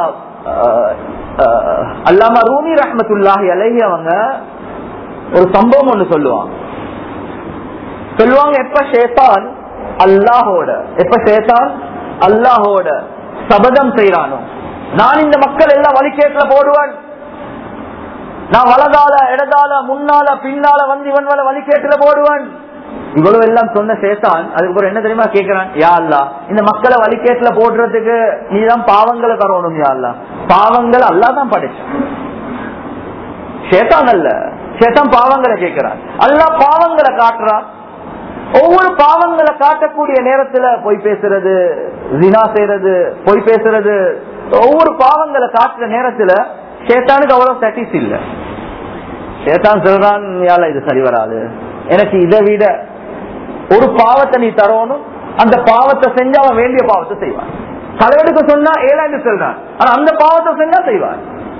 அல்லாமா ரூமி ரஹமத்துல்லாஹி அலஹி அவங்க ஒரு சம்பவம் ஒண்ணு சொல்லுவாங்க சொல்லுவாங்க எப்ப ஷேத்தான் அல்லாஹோட எப்ப சேத்தான் அல்லாஹோட சபதம் செய்யறானோ நான் இந்த மக்கள் எல்லாம் வழிகேட்டுல போடுவேன் நான் வலதால இடதால முன்னால பின்னால வந்து இவன் வர வழிகேட்டுல போடுவேன் இவ்வளவு எல்லாம் சொன்ன சேத்தான் அதுக்கப்புறம் என்ன தெரியுமா கேட்கிறான் யா அல்லா இந்த மக்களை வழிகேட்டுல போடுறதுக்கு நீதான் பாவங்களை தரணும் யா அல்லா பாவங்கள் அல்லாதான் படைச்சான் சேத்தான் அல்ல சேத்தான் பாவங்களை கேட்கிறான் அல்லா பாவங்களை காட்டுறான் ஒவ்வொரு பாவங்களை காட்டக்கூடிய நேரத்துல பொய் பேசுறது வினா செய்யறது பொய் பேசுறது ஒவ்வொரு பாவங்களை காட்டுற நேரத்துல சேத்தானுக்கு அவ்வளவு சாட்டிஸ் இல்ல சேத்தான் சொல்றான் யால இது சரி வராது எனக்கு இதை விட ஒரு பாவத்தை நீ தரணும் அந்த பாவத்தை செஞ்சு அவன் வேண்டிய பாவத்தை செய்வான் தலைவனுக்கு சொன்னா ஏழாண்டு சொல்றான் ஆனா அந்த பாவத்தை செஞ்சா செய்வான்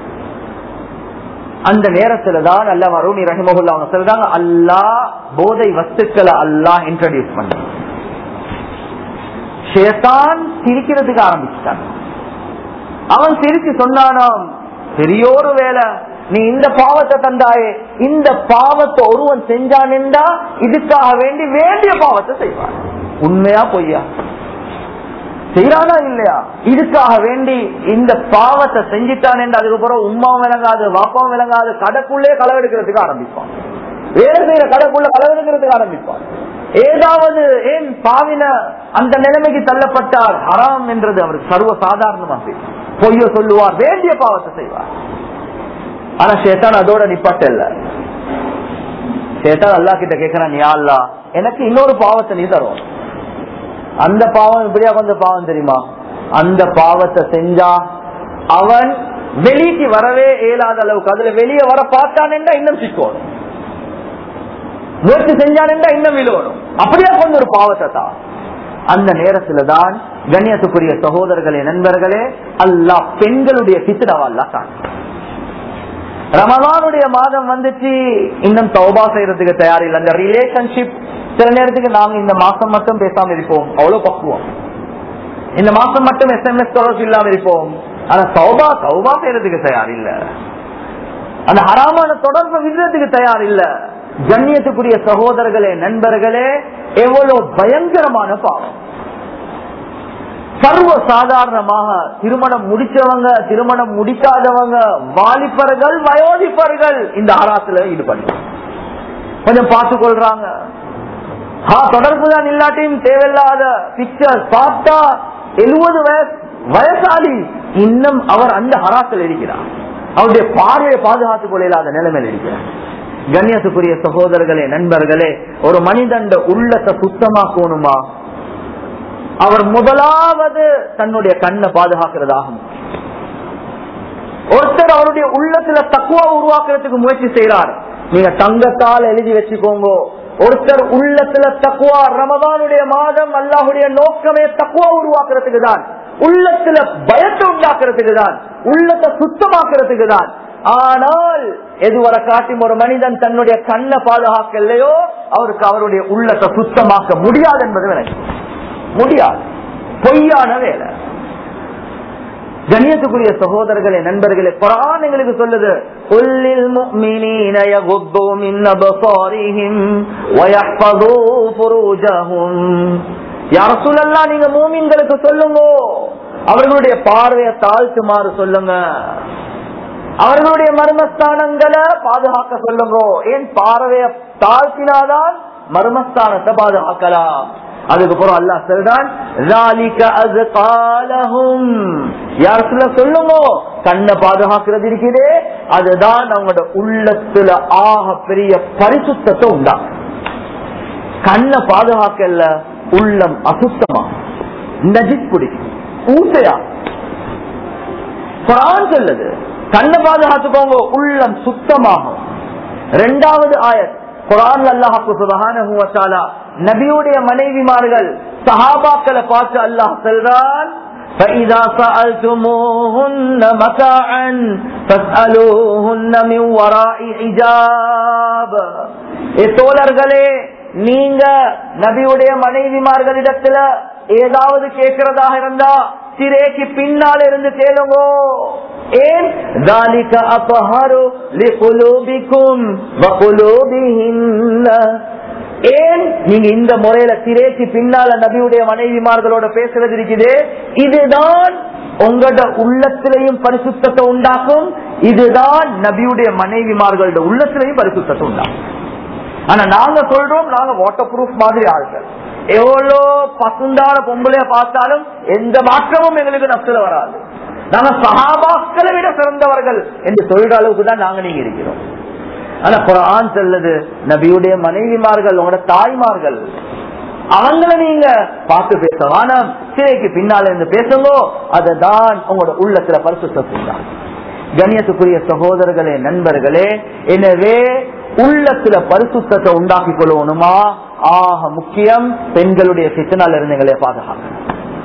அந்த நேரத்துல தான் அல்ல மருணி ரஹிமகுல்லா அவங்க சொல்றாங்க அல்லா போதை வஸ்துக்களை அல்லா இன்ட்ரடியூஸ் பண்ண ஷேதான் சிரிக்கிறதுக்கு ஆரம்பிச்சுட்டான் அவன் சிரிச்சு சொன்னானாம் பெரியோரு வேலை நீ இந்த பாவத்தை தந்தாயே இந்த பாவத்தை ஒருவன் செஞ்சான்டா இதுக்காக வேண்டி வேண்டிய பாவத்தை செய்வான் உண்மையா பொய்யா செய்யறானா இல்லையா இதுக்காக வேண்டி இந்த பாவத்தை செஞ்சிட்டான் என்று அதுக்கப்புறம் உமாவும் விளங்காது வாப்பாவும் விளங்காது கடைக்குள்ளே களவெடுக்கிறதுக்கு ஆரம்பிப்பான் வேலை செய்யற கடைக்குள்ள களவெடுக்கிறதுக்கு ஆரம்பிப்பான் ஏதாவது ஏன் பாவின அந்த நிலைமைக்கு தள்ளப்பட்டார் ஹராம் என்றது அவர் சர்வ சாதாரணமாக பொய்ய சொல்லுவார் வேண்டிய பாவத்தை செய்வார் ஆனா ஷேத்தான் அதோட நிப்பாட்ட இல்ல ஷேத்தான் அல்லா கிட்ட கேட்கிறான் யா அல்லா எனக்கு இன்னொரு பாவத்தை நீ தரும் அந்த பாவம் இப்படியா கொஞ்சம் பாவம் தெரியுமா அந்த பாவத்தை செஞ்சா அவன் வெளிக்கு வரவே இயலாத அளவுக்கு அதுல வெளியே வர பார்த்தான் இன்னும் சிக்கணும் முயற்சி செஞ்சான் இன்னும் விழுவணும் அப்படியே கொஞ்சம் ஒரு பாவத்தை தான் அந்த நேரத்துல தான் கண்ணியத்துக்குரிய சகோதரர்களே நண்பர்களே அல்லா பெண்களுடைய சித்திரவா அல்லா தான் ரமதானுடைய மாதம் வந்துச்சு இன்னும் தௌபா செய்யறதுக்கு தயார் இல்லை அந்த ரிலேஷன்ஷிப் சில நேரத்துக்கு நாங்க இந்த மாசம் மட்டும் பேசாம இருப்போம் அவ்வளவு பக்குவோம் இந்த மாசம் மட்டும் எஸ்எம்எஸ் தொடர்பு இல்லாம இருப்போம் ஆனா சௌபா சௌபா செய்யறதுக்கு தயார் இல்ல அந்த ஹராமான தொடர்பு விடுறதுக்கு தயார் இல்ல கண்ணியத்துக்குரிய சகோதரர்களே நண்பர்களே எவ்வளவு பயங்கரமான பாவம் சர்வ சாதாரணமாக திருமணம் முடிச்சவங்க திருமணம் முடிக்காதவங்க வாலிபர்கள் வயோதிப்பர்கள் இந்த ஆராத்துல ஈடுபட்டு கொஞ்சம் பார்த்து கொள்றாங்க தொடர்பு தான் இல்லாட்டியும் தேவையில்லாத பிக்சர் பார்த்தா எழுபது வயசு வயசாளி இன்னும் அவர் அந்த ஹராத்தில் இருக்கிறார் அவருடைய பார்வையை பாதுகாத்துக் கொள்ள இல்லாத நிலைமையில் இருக்கிறார் கண்ணியத்துக்குரிய சகோதரர்களே நண்பர்களே ஒரு மனிதன் உள்ளத்தை சுத்தமாக்கணுமா அவர் முதலாவது தன்னுடைய கண்ணை பாதுகாக்கிறதாகும் ஒருத்தர் அவருடைய உள்ளத்துல தக்குவா உருவாக்குறதுக்கு முயற்சி செய்யறார் நீங்க தங்கத்தால் எழுதி வச்சுக்கோங்க ஒருத்தர் உள்ளத்துல தக்குவா ரமதானுடைய மாதம் அல்லாஹுடைய நோக்கமே தக்குவா உருவாக்குறதுக்கு தான் உள்ளத்துல பயத்தை உண்டாக்குறதுக்கு தான் உள்ளத்தை சுத்தமாக்குறதுக்கு தான் ஆனால் எதுவரை காட்டும் ஒரு மனிதன் தன்னுடைய கண்ணை பாதுகாக்கலையோ அவருக்கு அவருடைய உள்ளத்தை சுத்தமாக்க முடியாது என்பது எனக்கு முடியாது பொய்யான வேலை கணியத்துக்குரிய சகோதரர்களே நண்பர்களே குரான் எங்களுக்கு சொல்லுது உள்ளில் முஃமினீன யகுத்து மின் அபசாரிஹிம் வயஹ்ஃபது ஃபுரூஜஹும் யா ரசூலல்லாஹ் நீங்க மூமின்களுக்கு சொல்லுங்க அவர்களுடைய பார்வையை தாழ்த்துமாறு சொல்லுங்க அவர்களுடைய மர்மஸ்தானங்களை பாதுகாக்க சொல்லுங்க ஏன் பார்வையை தாழ்த்தினாதான் மர்மஸ்தானத்தை பாதுகாக்கலாம் அதுக்கப்புறம் அல்லா சொல்றான் யார் சொல்ல சொல்லுங்க கண்ணை பாதுகாக்கிறது இருக்குதே அதுதான் அவங்களோட உள்ளத்துல ஆக பெரிய பரிசுத்தத்தை உண்டாகும் கண்ணை பாதுகாக்கல உள்ளம் அசுத்தமா நஜித் பிடிக்கும் ஊசையா குரான் சொல்லுது கண்ணை பாதுகாத்துக்கோங்க உள்ளம் சுத்தமாகும் ரெண்டாவது ஆயத் குரான் அல்லாஹு சுபஹானஹு வ தஆலா நபியுடைய மனைவிமார்கள் சஹாபாக்களை பார்த்து அல்லாஹ் சொல்றான் فَإِذَا سَأَلْتُمُوهُنَّ مَتَاعًا فَاسْأَلُوهُنَّ مِنْ وَرَاءِ حِجَابٍ ஏ தோழர்களே நீங்க நபியுடைய மனைவிமார்களிடத்துல ஏதாவது கேட்கிறதாக இருந்தா சிறைக்கு பின்னால் இருந்து கேளுங்கோ ஏன் ذَلِكَ أَطْهَرُ لِقُلُوبِكُمْ وَقُلُوبِهِنَّ ஏன் நீங்க இந்த முறையில திரைக்கு பின்னால நபியுடைய மனைவிமார்களோட பேசுறது இருக்குது இதுதான் உங்களோட உள்ளத்திலையும் பரிசுத்தத்தை உண்டாக்கும் இதுதான் நபியுடைய மனைவிமார்களோட உள்ளத்திலையும் பரிசுத்தத்தை உண்டாக்கும் ஆனா நாங்க சொல்றோம் நாங்க வாட்டர் ப்ரூஃப் மாதிரி ஆள்கள் எவ்வளோ பசுந்தான பொம்பளைய பார்த்தாலும் எந்த மாற்றமும் எங்களுக்கு நஷ்டம் வராது நாங்க சகாபாக்களை விட சிறந்தவர்கள் என்று சொல்ற அளவுக்கு தான் நாங்க நீங்க இருக்கிறோம் ஆனா குரான் சொல்லுது நபியுடைய மனைவிமார்கள் உங்களோட தாய்மார்கள் அவங்கள நீங்க பார்த்து பேச ஆனா சிறைக்கு பின்னால இருந்து பேசுங்கோ அதுதான் உங்களோட உள்ளத்துல பரிசுத்தம் கண்ணியத்துக்குரிய சகோதரர்களே நண்பர்களே எனவே உள்ளத்துல பரிசுத்தத்தை உண்டாக்கி கொள்ளணுமா ஆக முக்கியம் பெண்களுடைய சித்தனால் இருந்து எங்களை பாதுகாக்கணும்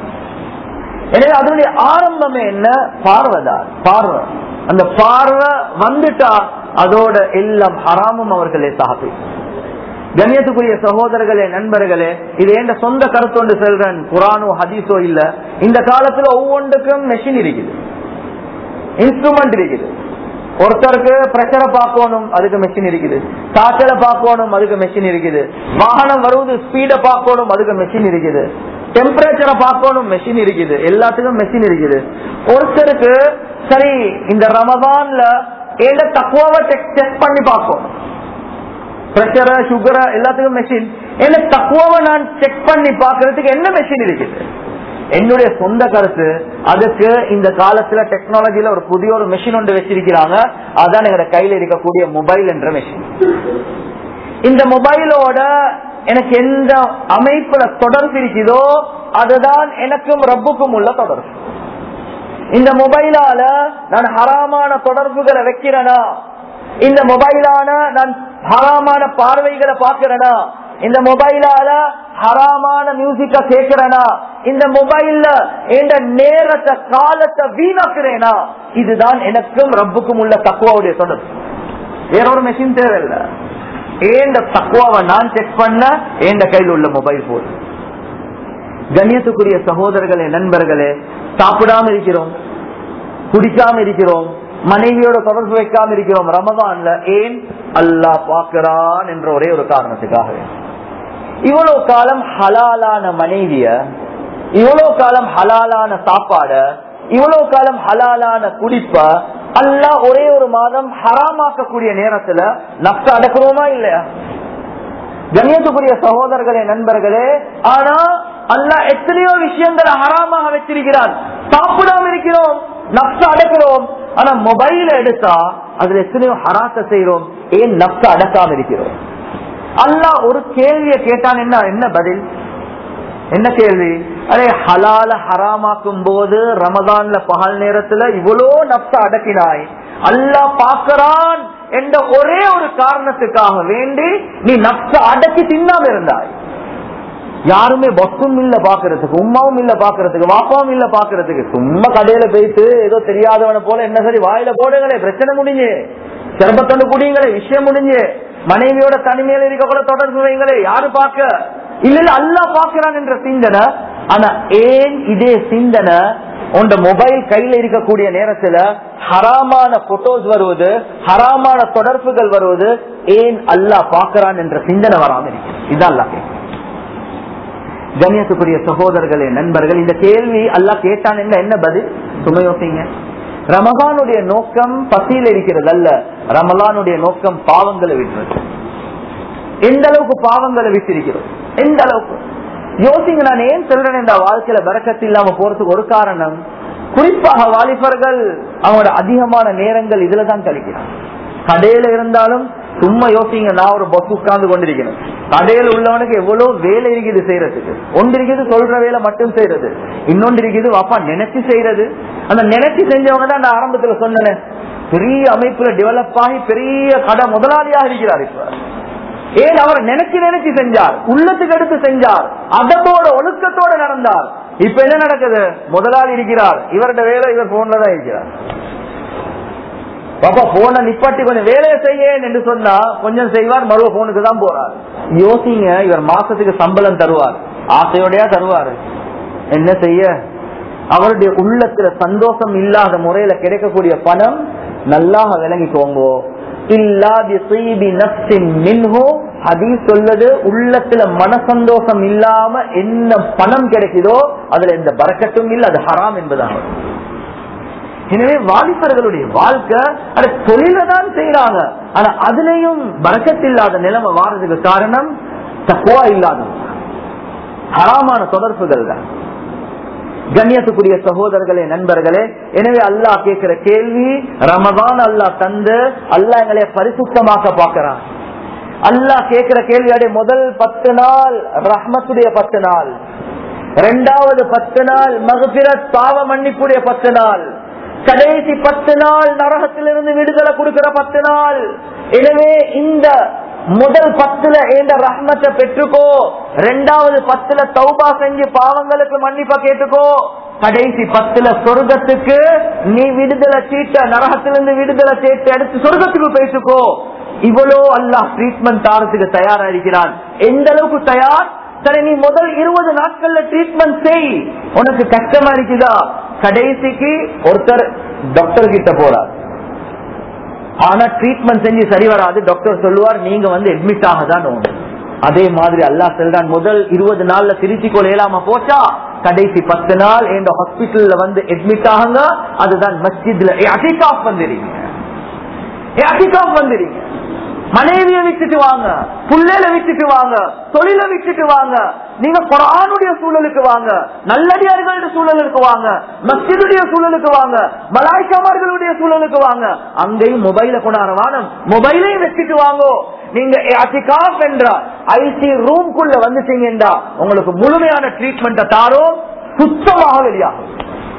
எனவே அதனுடைய ஆரம்பமே என்ன பார்வைதான் பார்வை அந்த பார்வை வந்துட்டா அதோட எல்லாம் ஹராமும் அவர்களே சாப்பி கண்ணியத்துக்குரிய சகோதரர்களே நண்பர்களே இது எந்த சொந்த கருத்தொண்டு செல்றேன் குரானோ ஹதீஸோ இல்ல இந்த காலத்துல ஒவ்வொன்றுக்கும் மெஷின் இருக்குது இன்ஸ்ட்ருமெண்ட் இருக்குது ஒருத்தருக்கு பிரஷரை பார்க்கணும் அதுக்கு மெஷின் இருக்குது காய்ச்சலை பார்க்கணும் அதுக்கு மெஷின் இருக்குது வாகனம் வருவது ஸ்பீட பார்க்கணும் அதுக்கு மெஷின் இருக்குது டெம்பரேச்சரை பார்க்கணும் மெஷின் இருக்குது எல்லாத்துக்கும் மெஷின் இருக்குது ஒருத்தருக்கு சரி இந்த ரமதான்ல ஏத தக்குவாவை செக் பண்ணி பார்க்கணும் பிரஷரை சுகரை எல்லாத்துக்கும் மெஷின் என்ன தக்குவாவை நான் செக் பண்ணி பார்க்கறதுக்கு என்ன மெஷின் இருக்குது என்னுடைய சொந்த கருத்து அதுக்கு இந்த காலத்துல டெக்னாலஜில ஒரு புதிய ஒரு மெஷின் ஒன்று வச்சிருக்கிறாங்க அதான் எங்க கையில இருக்கக்கூடிய மொபைல் என்ற மெஷின் இந்த மொபைலோட எனக்கு எந்த அமைப்புல தொடர்பு இருக்குதோ அதுதான் எனக்கும் ரப்புக்கும் உள்ள தொடர்பு இந்த மொபைலால நான் ஹராமான தொடர்புகளை வைக்கிறேனா இந்த மொபைலான நான் ஹராமான பார்வைகளை பார்க்கிறேனா இந்த மொபைலால ஹராமான மியூசிக்க கேட்கிறேனா இந்த மொபைல்ல எந்த நேரத்தை காலத்தை வீணாக்குறேனா இதுதான் எனக்கும் ரப்புக்கும் உள்ள தக்குவாவுடைய தொடர்பு வேற ஒரு மெஷின் தேவையில்லை ஏண்ட தக்குவாவை நான் செக் பண்ண ஏண்ட கையில் உள்ள மொபைல் போன் கண்ணியத்துக்குரிய சகோதரர்களே நண்பர்களே சாப்பிடாம இருக்கிறோம் குடிக்காம இருக்கிறோம் மனைவியோட தொடர்பு வைக்காம இருக்கிறோம் ரமதான்ல ஏன் அல்லாஹ் பார்க்கிறான் என்ற ஒரே ஒரு காரணத்துக்காக இவ்வளவு காலம் ஹலாலான மனைவிய இவ்வளவு காலம் ஹலாலான சாப்பாட இவ்வளவு காலம் ஹலாலான குடிப்ப அல்லாஹ் ஒரே ஒரு மாதம் ஹராமாக்கக்கூடிய நேரத்துல நஷ்ட அடக்குறோமா இல்லையா கண்ணியத்துக்குரிய சகோதரர்களே நண்பர்களே ஆனா அல்லாஹ் எத்தனையோ விஷயங்களை ஹராமாக வச்சிருக்கிறான் சாப்பிடாம இருக்கிறோம் நஷ்ட அடக்கிறோம் ஆனா மொபைல எடுத்தா அதுல எத்தனையோ ஹராத்த செய்யறோம் ஏன் நஷ்ட அடக்காம இருக்கிறோம் அல்லாஹ் ஒரு கேள்வியை கேட்டான் என்ன என்ன பதில் என்ன கேள்வி அரே ஹலால ஹராமாக்கும் போது ரமதான்ல பகல் நேரத்துல இவ்வளோ நப்ச அடக்கினாய் அல்லாஹ் பாக்குறான் என்ற ஒரே ஒரு காரணத்துக்காக வேண்டி நீ நப்ச அடக்கி தின்னாம இருந்தாய் யாருமே பஸ்ஸும் இல்ல பாக்குறதுக்கு உமாவும் இல்ல பாக்குறதுக்கு வாப்பாவும் இல்ல பாக்குறதுக்கு சும்மா கடையில போயிட்டு ஏதோ தெரியாதவன போல என்ன சரி வாயில போடுங்களே பிரச்சனை முடிஞ்சு சிரமத்தொண்டு குடிங்களே விஷயம் முடிஞ்சு மனைவியோட தனிமையில இருக்க கூட தொடர்பு வைங்களே யாரு பாக்க இல்ல இல்ல அல்லா பாக்குறான் என்ற சிந்தனை ஆனா ஏன் இதே சிந்தனை உண்ட மொபைல் கையில இருக்கக்கூடிய நேரத்துல ஹராமான போட்டோஸ் வருவது ஹராமான தொடர்புகள் வருவது ஏன் அல்லாஹ் பாக்குறான் என்ற சிந்தனை வராம இருக்கு இதான் அல்லாஹ் கேட்கிறேன். கண்ணியத்துக்குரிய சகோதரர்களே நண்பர்கள் இந்த கேள்வி அல்லாஹ் கேட்டான் என்ன என்ன பதில் சும்மா யோசிங்க ரமலானுடைய நோக்கம் பசியில் இருக்கிறது அல்ல ரமலானுடைய நோக்கம் பாவங்களை விட்டுறது எந்த அளவுக்கு பாவங்களை விட்டிருக்கிறோம் எந்த அளவுக்கு யோசிங்க நான் ஏன் சொல்றேன் இந்த வாழ்க்கையில பறக்கத்து இல்லாம போறதுக்கு ஒரு காரணம் குறிப்பாக வாலிபர்கள் அவங்களோட அதிகமான நேரங்கள் இதுலதான் கழிக்கிறாங்க கடையில இருந்தாலும் சும்மா யோசிங்க நான் ஒரு பஸ் உட்கார்ந்து கொண்டிருக்கிறேன் கடையில உள்ளவனுக்கு எவ்வளவு வேலை இருக்குது செய்யறதுக்கு ஒன்று இருக்குது சொல்ற வேலை மட்டும் செய்யறது இன்னொன்று இருக்குது வாப்பா நினைச்சு செய்யறது அந்த நினைச்சு செஞ்சவங்க தான் நான் ஆரம்பத்துல சொன்னேன் பெரிய அமைப்புல டெவலப் ஆகி பெரிய கடை முதலாளியாக இருக்கிறார் இப்ப ஏன் அவர் நினைச்சு நினைச்சு செஞ்சார் உள்ளத்துக்கு எடுத்து செஞ்சார் அதோட ஒழுக்கத்தோட நடந்தார் இப்ப என்ன நடக்குது முதலாளி இருக்கிறார் இவருடைய வேலை இவர் போன்ல தான் இருக்கிறார் பாப்பா போன நிப்பாட்டி கொஞ்சம் வேலையை செய்ய என்று சொன்னா கொஞ்சம் செய்வார் மறுவ போனுக்கு தான் போறார் யோசிங்க இவர் மாசத்துக்கு சம்பளம் தருவார் ஆசையோடயா தருவாரு என்ன செய்ய அவருடைய உள்ளத்துல சந்தோஷம் இல்லாத முறையில கிடைக்கக்கூடிய பணம் நல்லாக விளங்கிக்கோங்கோ சொல்லுது உள்ளத்துல மனசந்தோஷம் இல்லாம என்ன பணம் கிடைக்குதோ அதுல எந்த பறக்கட்டும் இல்லை அது ஹராம் என்பதாக எனவே வாலிபர்களுடைய வாழ்க்கை அது தொழில தான் செய்யறாங்க ஆனா அதுலயும் பறக்கத்தில்லாத நிலைமை வாரதுக்கு காரணம் தக்குவா இல்லாத ஹராமான தொடர்புகள் தான் கண்ணியத்துக்குரிய சகோதரர்களே நண்பர்களே எனவே அல்லாஹ் கேட்கிற கேள்வி ரமதான் அல்லாஹ் தந்து அல்லாஹ் எங்களை பரிசுத்தமாக்க பாக்குறான் அல்லாஹ் கேட்கிற கேள்வி முதல் பத்து நாள் ரஹ்மத்துடைய பத்து நாள் இரண்டாவது பத்து நாள் மகபிரத் பாவ மன்னிப்புடைய பத்து நாள் கடைசி பத்து நாள் நரகத்திலிருந்து விடுதலை கொடுக்கிற பத்து நாள் எனவே இந்த முதல் பத்துல ஏந்த ரஹ்மத்தை பெற்றுக்கோ ரெண்டாவது பத்துல தௌபா செஞ்சு பாவங்களுக்கு மன்னிப்பா கேட்டுக்கோ கடைசி பத்துல சொர்க்கத்துக்கு நீ விடுதலை சீட்ட நரகத்திலிருந்து விடுதலை சீட்டு எடுத்து சொர்க்கத்துக்கு போயிட்டுக்கோ இவ்வளோ அல்லாஹ் ட்ரீட்மெண்ட் தாரத்துக்கு தயாரா இருக்கிறான் எந்த அளவுக்கு தயார் சரி நீ முதல் இருபது நாட்கள்ல ட்ரீட்மெண்ட் செய் உனக்கு கஷ்டமா இருக்குதா கடைசிக்கு ஒருத்தர் டாக்டர் கிட்ட போறார் ஆனா ட்ரீட்மெண்ட் செஞ்சு சரி வராது டாக்டர் சொல்லுவார் நீங்க வந்து அட்மிட் ஆக தான் அதே மாதிரி அல்லா சொல்றான் முதல் இருபது நாள்ல திருச்சி கொள்ளையலாம போச்சா கடைசி பத்து நாள் எந்த ஹாஸ்பிட்டல்ல வந்து அட்மிட் ஆகுங்க அதுதான் மஸ்ஜித்ல அட்டிகாப் வந்துடுறீங்க அட்டிகாப் வந்துடுறீங்க மனைவியை விட்டுட்டு வாங்க புள்ளையில விட்டுட்டு வாங்க தொழில விட்டுட்டு வாங்க நீங்க குரானுடைய சூழலுக்கு வாங்க நல்லடியார்களுடைய சூழலுக்கு வாங்க மஸ்ஜிதுடைய சூழலுக்கு வாங்க மலாய்க்காமர்களுடைய சூழலுக்கு வாங்க அங்கேயும் மொபைல கொண்டாட மொபைலையும் வச்சுட்டு வாங்கோ நீங்க அத்திகாப் என்ற ஐசி ரூம்குள்ள வந்துட்டீங்கடா உங்களுக்கு முழுமையான ட்ரீட்மெண்ட் தாரோ சுத்தமாக வெளியாகும்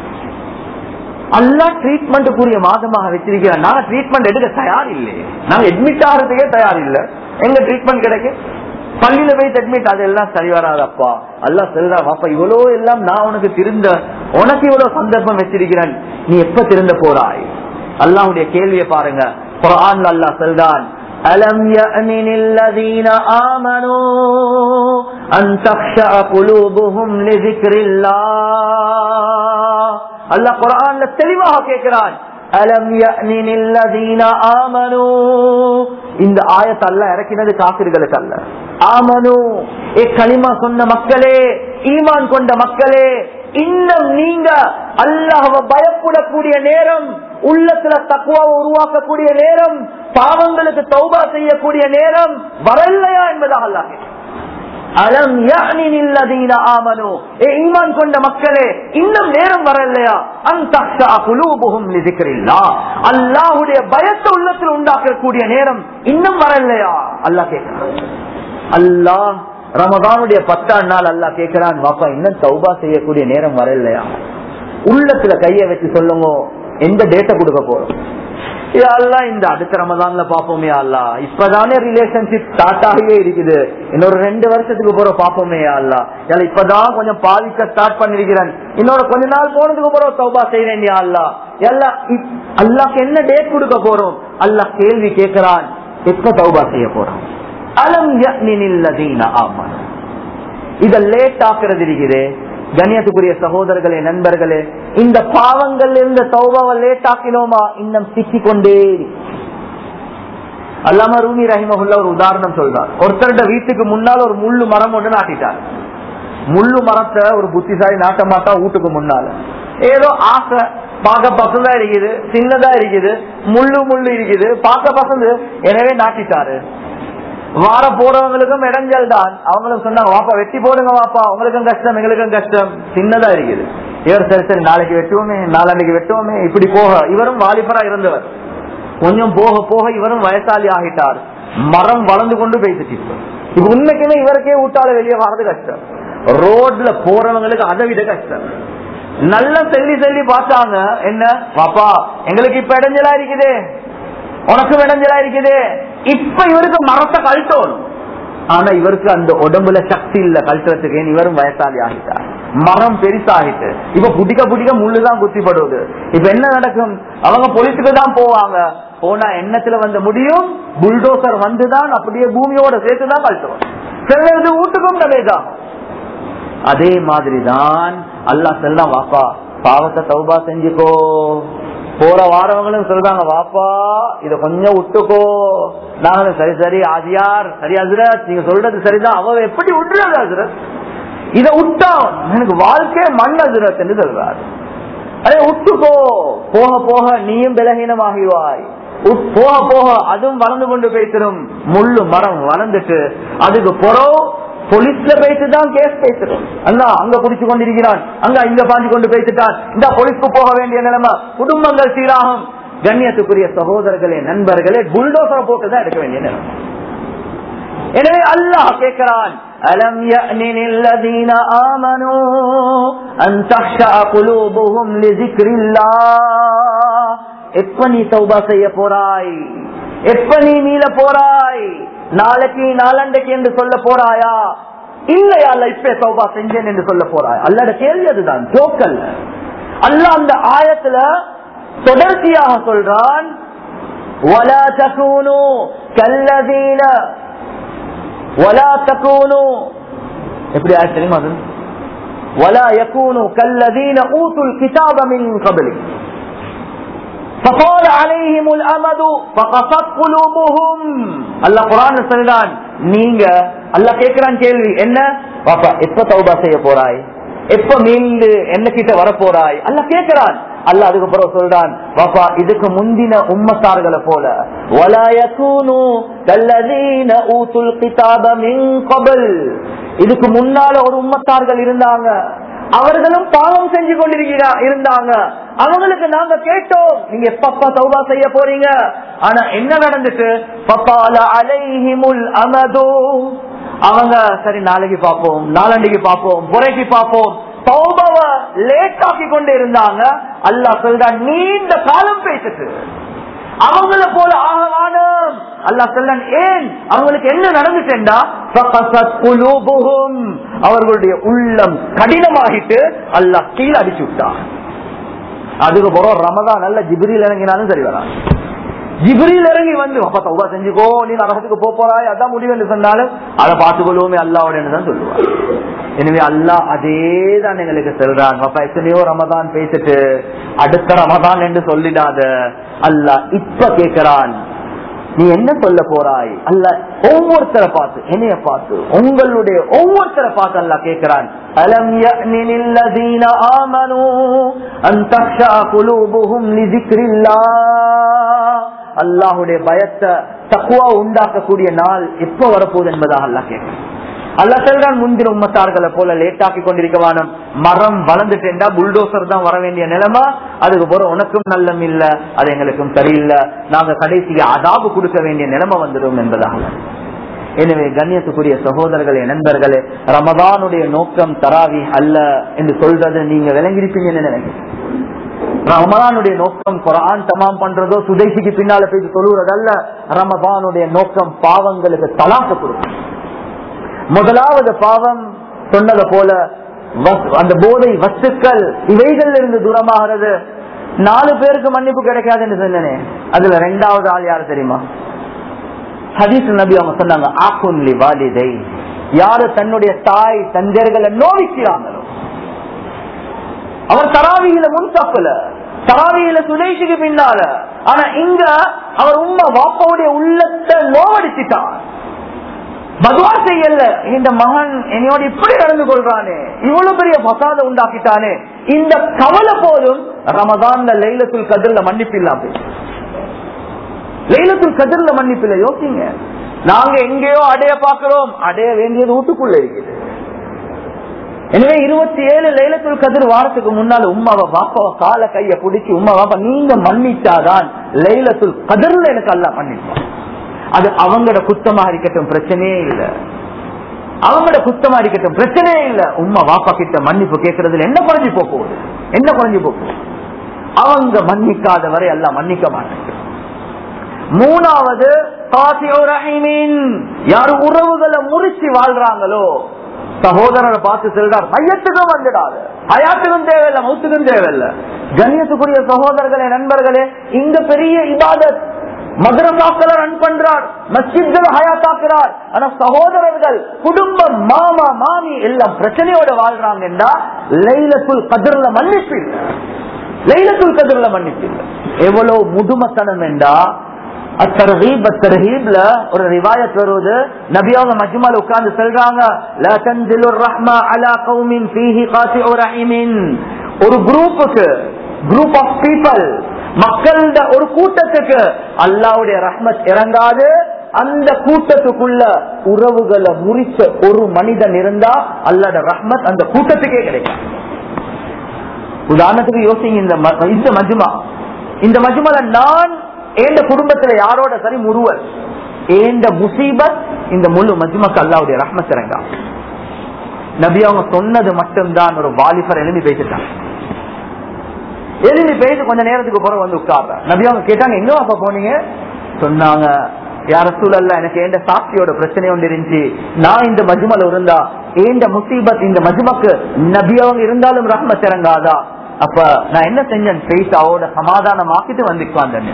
அல்லா ட்ரீட்மெண்ட்டுக்குரிய மாதமாக வச்சிருக்கிறேன் நாங்க ட்ரீட்மெண்ட் எடுக்க தயார் இல்லை நாங்க அட்மிட் ஆகிறதுக்கே தயார் இல்ல எங்க ட்ரீட்மெண்ட் கிடைக்கும் பள்ளியில போய் அட்மிட் அதெல்லாம் சரி வராதப்பா அல்லா சொல்றா பாப்பா இவ்வளவு எல்லாம் நான் உனக்கு திருந்த உனக்கு இவ்வளவு சந்தர்ப்பம் வச்சிருக்கிறேன் நீ எப்ப திருந்த போறாய் அல்லாஹுடைய கேள்வியை பாருங்க குரான் அல்லாஹ் சொல்றான் ألم يأمن الذين آمنوا أن تخشع قلوبهم لذكر الله الله قرآن தெளிவாக கேட்கிறான் அலம் யஅனில் ஆமனு இந்த ஆயத்தை அல்ல இறக்கினது காசிர்களுக்கு அல்ல ஆமனு ஏ களிமா சொன்ன மக்களே ஈமான் கொண்ட மக்களே இன்னும் நீங்க அல்லாஹ்வை பயப்படக்கூடிய நேரம் உள்ளத்துல தக்குவாவை உருவாக்கக்கூடிய நேரம் பாவங்களுக்கு தௌபா செய்யக்கூடிய நேரம் வரலையா என்பதாக அல்லாஹ் அலம் யஅனில் ஆமனு ஏ ஈமான் கொண்ட மக்களே இன்னும் நேரம் வரலையா அன்தக்ஷா குலூபுஹும் லிதிக்ரில்லாஹ் அல்லாஹ்வுடைய பயத்தை உள்ளத்தில் உண்டாக்கக்கூடிய நேரம் இன்னும் வரலையா அல்லாஹ் கேட்கிறான் அல்லாஹ் ரமதானுடைய பத்தாம் நாள் அல்லாஹ் கேட்கிறான் வாப்பா இன்னும் தௌபா செய்யக்கூடிய நேரம் வரலையா உள்ளத்துல கைய வச்சு சொல்லுங்க எந்த டேட்டை கொடுக்க போறோம் அல்லா இந்த அடுத்த ரமதான்ல பாப்போமே அல்லா இப்பதானே ரிலேஷன்ஷிப் ஸ்டார்ட் ஆகியே இருக்குது இன்னொரு ரெண்டு வருஷத்துக்கு போற பாப்போமே அல்லா ஏன்னா இப்பதான் கொஞ்சம் பாதிக்க ஸ்டார்ட் பண்ணிருக்கிறேன் இன்னொரு கொஞ்ச நாள் போனதுக்கு போறோம் தௌபா செய்யறேன் அல்லா எல்லா அல்லாக்கு என்ன டேட் கொடுக்க போறோம் அல்லாஹ் கேள்வி கேட்கிறான் எப்ப தௌபா செய்ய போறோம் அலம் யக்னினில்லதீன ஆமன் இத லேட் ஆக்குறது இருக்குது கண்ணியத்துக்குரிய சகோதரர்களே நண்பர்களே இந்த பாவங்கள் இருந்த சௌபாவை லேட் ஆக்கினோமா இன்னும் சிக்கி கொண்டே அல்லாம ரூமி ரஹிமஹுல்ல ஒரு உதாரணம் சொல்றார் ஒருத்தருட வீட்டுக்கு முன்னால் ஒரு முள்ளு மரம் ஒன்று நாட்டிட்டார் முள்ளு மரத்தை ஒரு புத்திசாலி நாட்ட மாட்டா வீட்டுக்கு முன்னால ஏதோ ஆசை பார்க்க பசந்தா இருக்குது சின்னதா இருக்குது முள்ளு முள்ளு இருக்குது பார்க்க பசந்து எனவே நாட்டிட்டாரு வார போறவங்களுக்கும் இடைஞ்சல் தான் அவங்களும் சொன்னாங்க வாப்பா வெட்டி போடுங்க வாப்பா உங்களுக்கும் கஷ்டம் எங்களுக்கும் கஷ்டம் சின்னதா இருக்குது இவர் சரி சரி நாளைக்கு வெட்டுவோமே நாளைக்கு வெட்டுவோமே இப்படி போக இவரும் வாலிபரா இருந்தவர் கொஞ்சம் போக போக இவரும் வயசாளி ஆகிட்டார் மரம் வளர்ந்து கொண்டு பேசிட்டு இப்ப உண்மைக்குமே இவருக்கே விட்டால வெளியே வர்றது கஷ்டம் ரோட்ல போறவங்களுக்கு அதை விட கஷ்டம் நல்லா செல்லி செல்லி பார்த்தாங்க என்ன பாப்பா எங்களுக்கு இப்ப இடைஞ்சலா இருக்குதே உனக்கு இடைஞ்சலா இருக்குது இப்ப இவருக்கு மரத்தை கழட்டணும் ஆனா இவருக்கு அந்த உடம்புல சக்தி இல்ல கழட்டுறதுக்கு இவரும் வயசாளி ஆகிட்டார் மரம் பெருசாகிட்டு இப்ப புடிக்க புடிக்க முள்ளுதான் குத்திப்படுவது இப்ப என்ன நடக்கும் அவங்க பொலிசுக்கு தான் போவாங்க போனா எண்ணத்துல வந்து முடியும் புல்டோசர் வந்துதான் அப்படியே பூமியோட சேர்த்துதான் கழட்டுவோம் சிலருக்கு வீட்டுக்கும் டமேஜா அதே மாதிரிதான் அல்லா செல்லாம் வாப்பா பாவத்தை தௌபா செஞ்சுக்கோ போற வாரவங்களும் சொல்றாங்க வாப்பா இத கொஞ்சம் விட்டுக்கோ நாங்க சரி சரி ஆதியார் சரி அசுரத் நீங்க சொல்றது சரிதான் அவ எப்படி விட்டுறது அசுரத் இத விட்டா எனக்கு வாழ்க்கை மண் அசுரத் என்று சொல்றாரு அதே விட்டுக்கோ போக போக நீயும் பலகீனமாகிவாய் போக போக அதுவும் வளர்ந்து கொண்டு பேசிடும் முள்ளு மரம் வளர்ந்துட்டு அதுக்கு புறம் போலீஸ்ல போயிட்டு தான் கேஸ் பேசுறோம் அண்ணா அங்க குடிச்சு கொண்டிருக்கிறான் அங்க இங்க பாஞ்சு கொண்டு பேசிட்டான் இந்த போலீஸ்க்கு போக வேண்டிய நிலைமை குடும்பங்கள் சீராகும் கண்ணியத்துக்குரிய சகோதரர்களே நண்பர்களே புல்டோசரை போட்டு தான் எடுக்க வேண்டிய நிலைமை எனவே அல்லாஹ் கேட்கிறான் ألم يأن الذين آمنوا أن تخشع قلوبهم لذكر الله எப்ப நீ தௌபா செய்ய போறாய் எப்ப நீ மீள போறாய் நாளைக்கு நாளண்டைக்கு என்று சொல்ல போறாயா இல்லையா அல்ல இப்ப சௌபா செஞ்சேன் என்று சொல்ல போறாய் அல்லட கேள்வி அதுதான் ஜோக்கல் அல்ல அந்த ஆயத்துல தொடர்ச்சியாக சொல்றான் ولا تكونوا كالذين ولا تكونوا எப்படி ஆச்சு தெரியுமா அது ولا يكونوا كالذين اوتوا الكتاب من قبلك فقال عليهم الامد فقصت قلوبهم அல்லாஹ் குர்ஆன் சொல்றான் நீங்க அல்லாஹ் கேக்குறான் கேள்வி என்ன பாப்பா எப்ப தௌபா செய்ய போறாய் எப்ப மீண்டு என்ன கிட்ட வர போறாய் அல்லாஹ் கேக்குறான் அல்ல அதுக்கப்புறம் சொல்றான் பாப்பா இதுக்கு முந்தின உம்மத்தார்களை போல وَلَا يَكُونُوا كَالَّذِينَ أُوتُوا الْكِتَابَ مِنْ قَبْلُ இதுக்கு முன்னால ஒரு உம்மத்தார்கள் இருந்தாங்க அவர்களும் பாவம் செஞ்சு கொண்டிருக்கிறா இருந்தாங்க அவங்களுக்கு நாங்க கேட்டோம் நீங்க எப்பப்பா தௌபா செய்ய போறீங்க ஆனா என்ன நடந்துட்டு பப்பால அலைஹிமுல் அமதோ அவங்க சரி நாளைக்கு பார்ப்போம் நாளண்டைக்கு பார்ப்போம் புறைக்கு பார்ப்போம் தௌபாவ லேட் ஆக்கி கொண்டு இருந்தாங்க அல்லாஹ் சொல்ற நீண்ட காலம் பேசிட்டு அவங்கள போல ஆகவான அல்லாஹ் சொல்லன் ஏன் அவங்களுக்கு என்ன நடந்துட்டேன்டா ஃபகஸத் குலூபுஹும். அவர்களுடைய உள்ளம் கடினமாகிட்டு அல்லாஹ் கீழே அடிச்சு விட்டான் அதுக்கு பிறகு ரமதான் நல்ல ஜிப்ரில் இறங்கினாலும் சரி வரான் ஜிப்ரில் இறங்கி வந்து அப்பா தௌபா செஞ்சுக்கோ நீ நரகத்துக்கு போப் போறாய் அதான் முடிவு என்று சொன்னாலும் அதை பார்த்துக்கொள்வோமே அல்லாவோட தான் சொல்லுவார் எனவே அல்லாஹ் அதே தான் எங்களுக்கு சொல்றான் அப்பா எத்தனையோ ரமதான் பேசிட்டு அடுத்த ரமதான் என்று சொல்லிடாத அல்லாஹ் இப்ப கேட்கிறான் நீ என்ன சொல்ல போறாய் அல்ல ஒவ்வொருத்தரை பார்த்து என்னைய பார்த்து உங்களுடைய ஒவ்வொருத்தரை பார்த்து அல்ல கேட்கிறான் அலம் يأنن الذين آمنوا أن تخشع قلوبهم لذكر الله அல்லாஹுடைய பயத்தை தக்குவா உண்டாக்கக்கூடிய நாள் எப்ப வரப்போகுது என்பதாக அல்லாஹ் கேட்கிறான் அல்லாஹ் சொல்றான் முந்தின உம்மத்தார்களை போல லேட் ஆக்கி கொண்டிருக்கவானும் மரம் வளர்ந்துட்டேன்டா புல்டோசர் தான் வர வேண்டிய நிலைமை அதுக்கு போற உனக்கும் நல்லம் இல்ல அது எங்களுக்கும் சரியில்லை நாங்க கடைசிக்கு அதாபு கொடுக்க வேண்டிய நிலைமை வந்துடும் என்பதாக எனவே கண்ணியத்துக்குரிய சகோதரர்களே நண்பர்களே ரமதானுடைய நோக்கம் தராவி அல்ல என்று சொல்றது நீங்க விளங்கிருப்பீங்கன்னு நினைக்கிறேன் ரமதானுடைய நோக்கம் குரான் தமாம் பண்றதோ சுதேசிக்கு பின்னால போய் சொல்லுறதல்ல ரமதானுடைய நோக்கம் பாவங்களுக்கு தலாக்க கொடுக்கும் முதலாவது பாவம் சொன்னது போல வஸ்- அந்த போதை வஸ்துக்கள் இவைகள் இருந்து தூரமாகிறது நாலு பேருக்கு மன்னிப்பு கிடைக்காதுன்னு சொன்னனே அதுல ரெண்டாவது ஆள் யாரு தெரியுமா ஹதீஸ் நபி அவங்க சொன்னாங்க ஆக்குன்லி வாலிதை யாரு தன்னுடைய தாய் தஞ்சர்களை நோவிக்கிறாங்களோ அவர் தராவியில முன் தப்புல தராவியில சுதேஷுக்கு பின்னால ஆனா இங்க அவர் உண்மை வாப்பாவுடைய உள்ளத்தை நோவடிச்சிட்டார் பகவா செய்யல இந்த மகன் என்னோட இப்படி நடந்து கொள்றானே இவ்வளவு பெரிய பசாத உண்டாக்கிட்டானே இந்த கவலை போதும் ரமதான்ல லைலத்துல் கதிர்ல மன்னிப்பு இல்லாம போயிடுச்சு. லைலத்துல் கதிர்ல மன்னிப்பு இல்ல யோசிங்க நாங்க எங்கேயோ அடைய பாக்குறோம் அடைய வேண்டியது வீட்டுக்குள்ள இருக்குது எனவே இருபத்தி ஏழு லைலத்துல் கதிர் வாரத்துக்கு முன்னால உமாவை பாப்பாவை கால கைய பிடிச்சி உமா பாப்பா நீங்க மன்னிச்சாதான் லைலத்துல் கதிர்ல எனக்கு அல்ல மன்னிப்பான் அது அவங்களோட குத்தமா இருக்கட்டும் பிரச்சனையே இல்ல அவங்களோட குத்தமா இருக்கட்டும் பிரச்சனையே இல்ல உம்மா வாப்பா கிட்ட மன்னிப்பு கேட்கறதுல என்ன குறைஞ்சு போக போகுது என்ன குறைஞ்சு போக போகுது அவங்க மன்னிக்காத வரை எல்லாம் மன்னிக்க மாட்டாங்க மூணாவது காசியோ ரஹீமின் யாரு உறவுகளை முறிச்சு வாழ்றாங்களோ சகோதரரை பார்த்து செல்றார் மையத்துக்கும் வந்துடாது ஹயாத்துக்கும் தேவையில்லை மௌத்துக்கும் தேவையில்லை கண்ணியத்துக்குரிய சகோதரர்களே நண்பர்களே இங்க பெரிய இபாதத் மதுரமாக்களை ரன் பண்றார் மஸ்ஜித்களை ஹயாத்தாக்குறார் ஆனா சகோதரர்கள் குடும்பம் மாமா மாமி எல்லாம் பிரச்சனையோட வாழ்றாங்கன்னா லைலத்துல் கதிர்ல மன்னிப்பு இல்லை லைலத்துல் கதிர்ல மன்னிப்பு இல்லை எவ்வளவு முதுமத்தனம் என்றா அத்தர்ஹீப் அத்தர்ஹீப்ல ஒரு ரிவாயத் வருவது நபியாவங்க மஜ்மால உட்கார்ந்து சொல்றாங்க லா தன்சிலுர் ரஹ்மா அலா கௌமின் ஃபீஹி காசிஉ ரஹீமின் ஒரு குரூப்புக்கு குரூப் ஆஃப் பீப்பிள் மக்களோட ஒரு கூட்டத்துக்கு அல்லாவுடைய ரஹ்மத் இறங்காது அந்த கூட்டத்துக்குள்ள உறவுகளை முறிச்ச ஒரு மனிதன் இருந்தா அல்லாட ரஹ்மத் அந்த கூட்டத்துக்கே கிடைக்கும் உதாரணத்துக்கு யோசிங்க இந்த ம- இந்த மஜ்மா இந்த மஜ்மால நான் ஏண்ட குடும்பத்துல யாரோட சரி முருவல் ஏண்ட முசீபத் இந்த முழு மஜ்மக்கு அல்லாவுடைய ரஹ்மத் இறங்கா நபி அவங்க சொன்னது மட்டும்தான் ஒரு வாலிபர் எழுதி பேசிட்டாங்க எழுதி பேசி கொஞ்ச நேரத்துக்கு பிறகு வந்து உட்கார்ற நபி அவங்க கேட்டாங்க எங்க அப்ப போனீங்க சொன்னாங்க யார சூழல்ல எனக்கு ஏண்ட சாட்சியோட பிரச்சனை ஒன்று இருந்துச்சு நான் இந்த மஜ்மல இருந்தா ஏண்ட முசீபத் இந்த மஜ்மக்கு நபி அவங்க இருந்தாலும் ரஹ்மத் இறங்காதா அப்ப நான் என்ன செஞ்சேன் பேசி அவரோட சமாதானமாக்கிட்டு வந்து உட்கார்ந்தேன்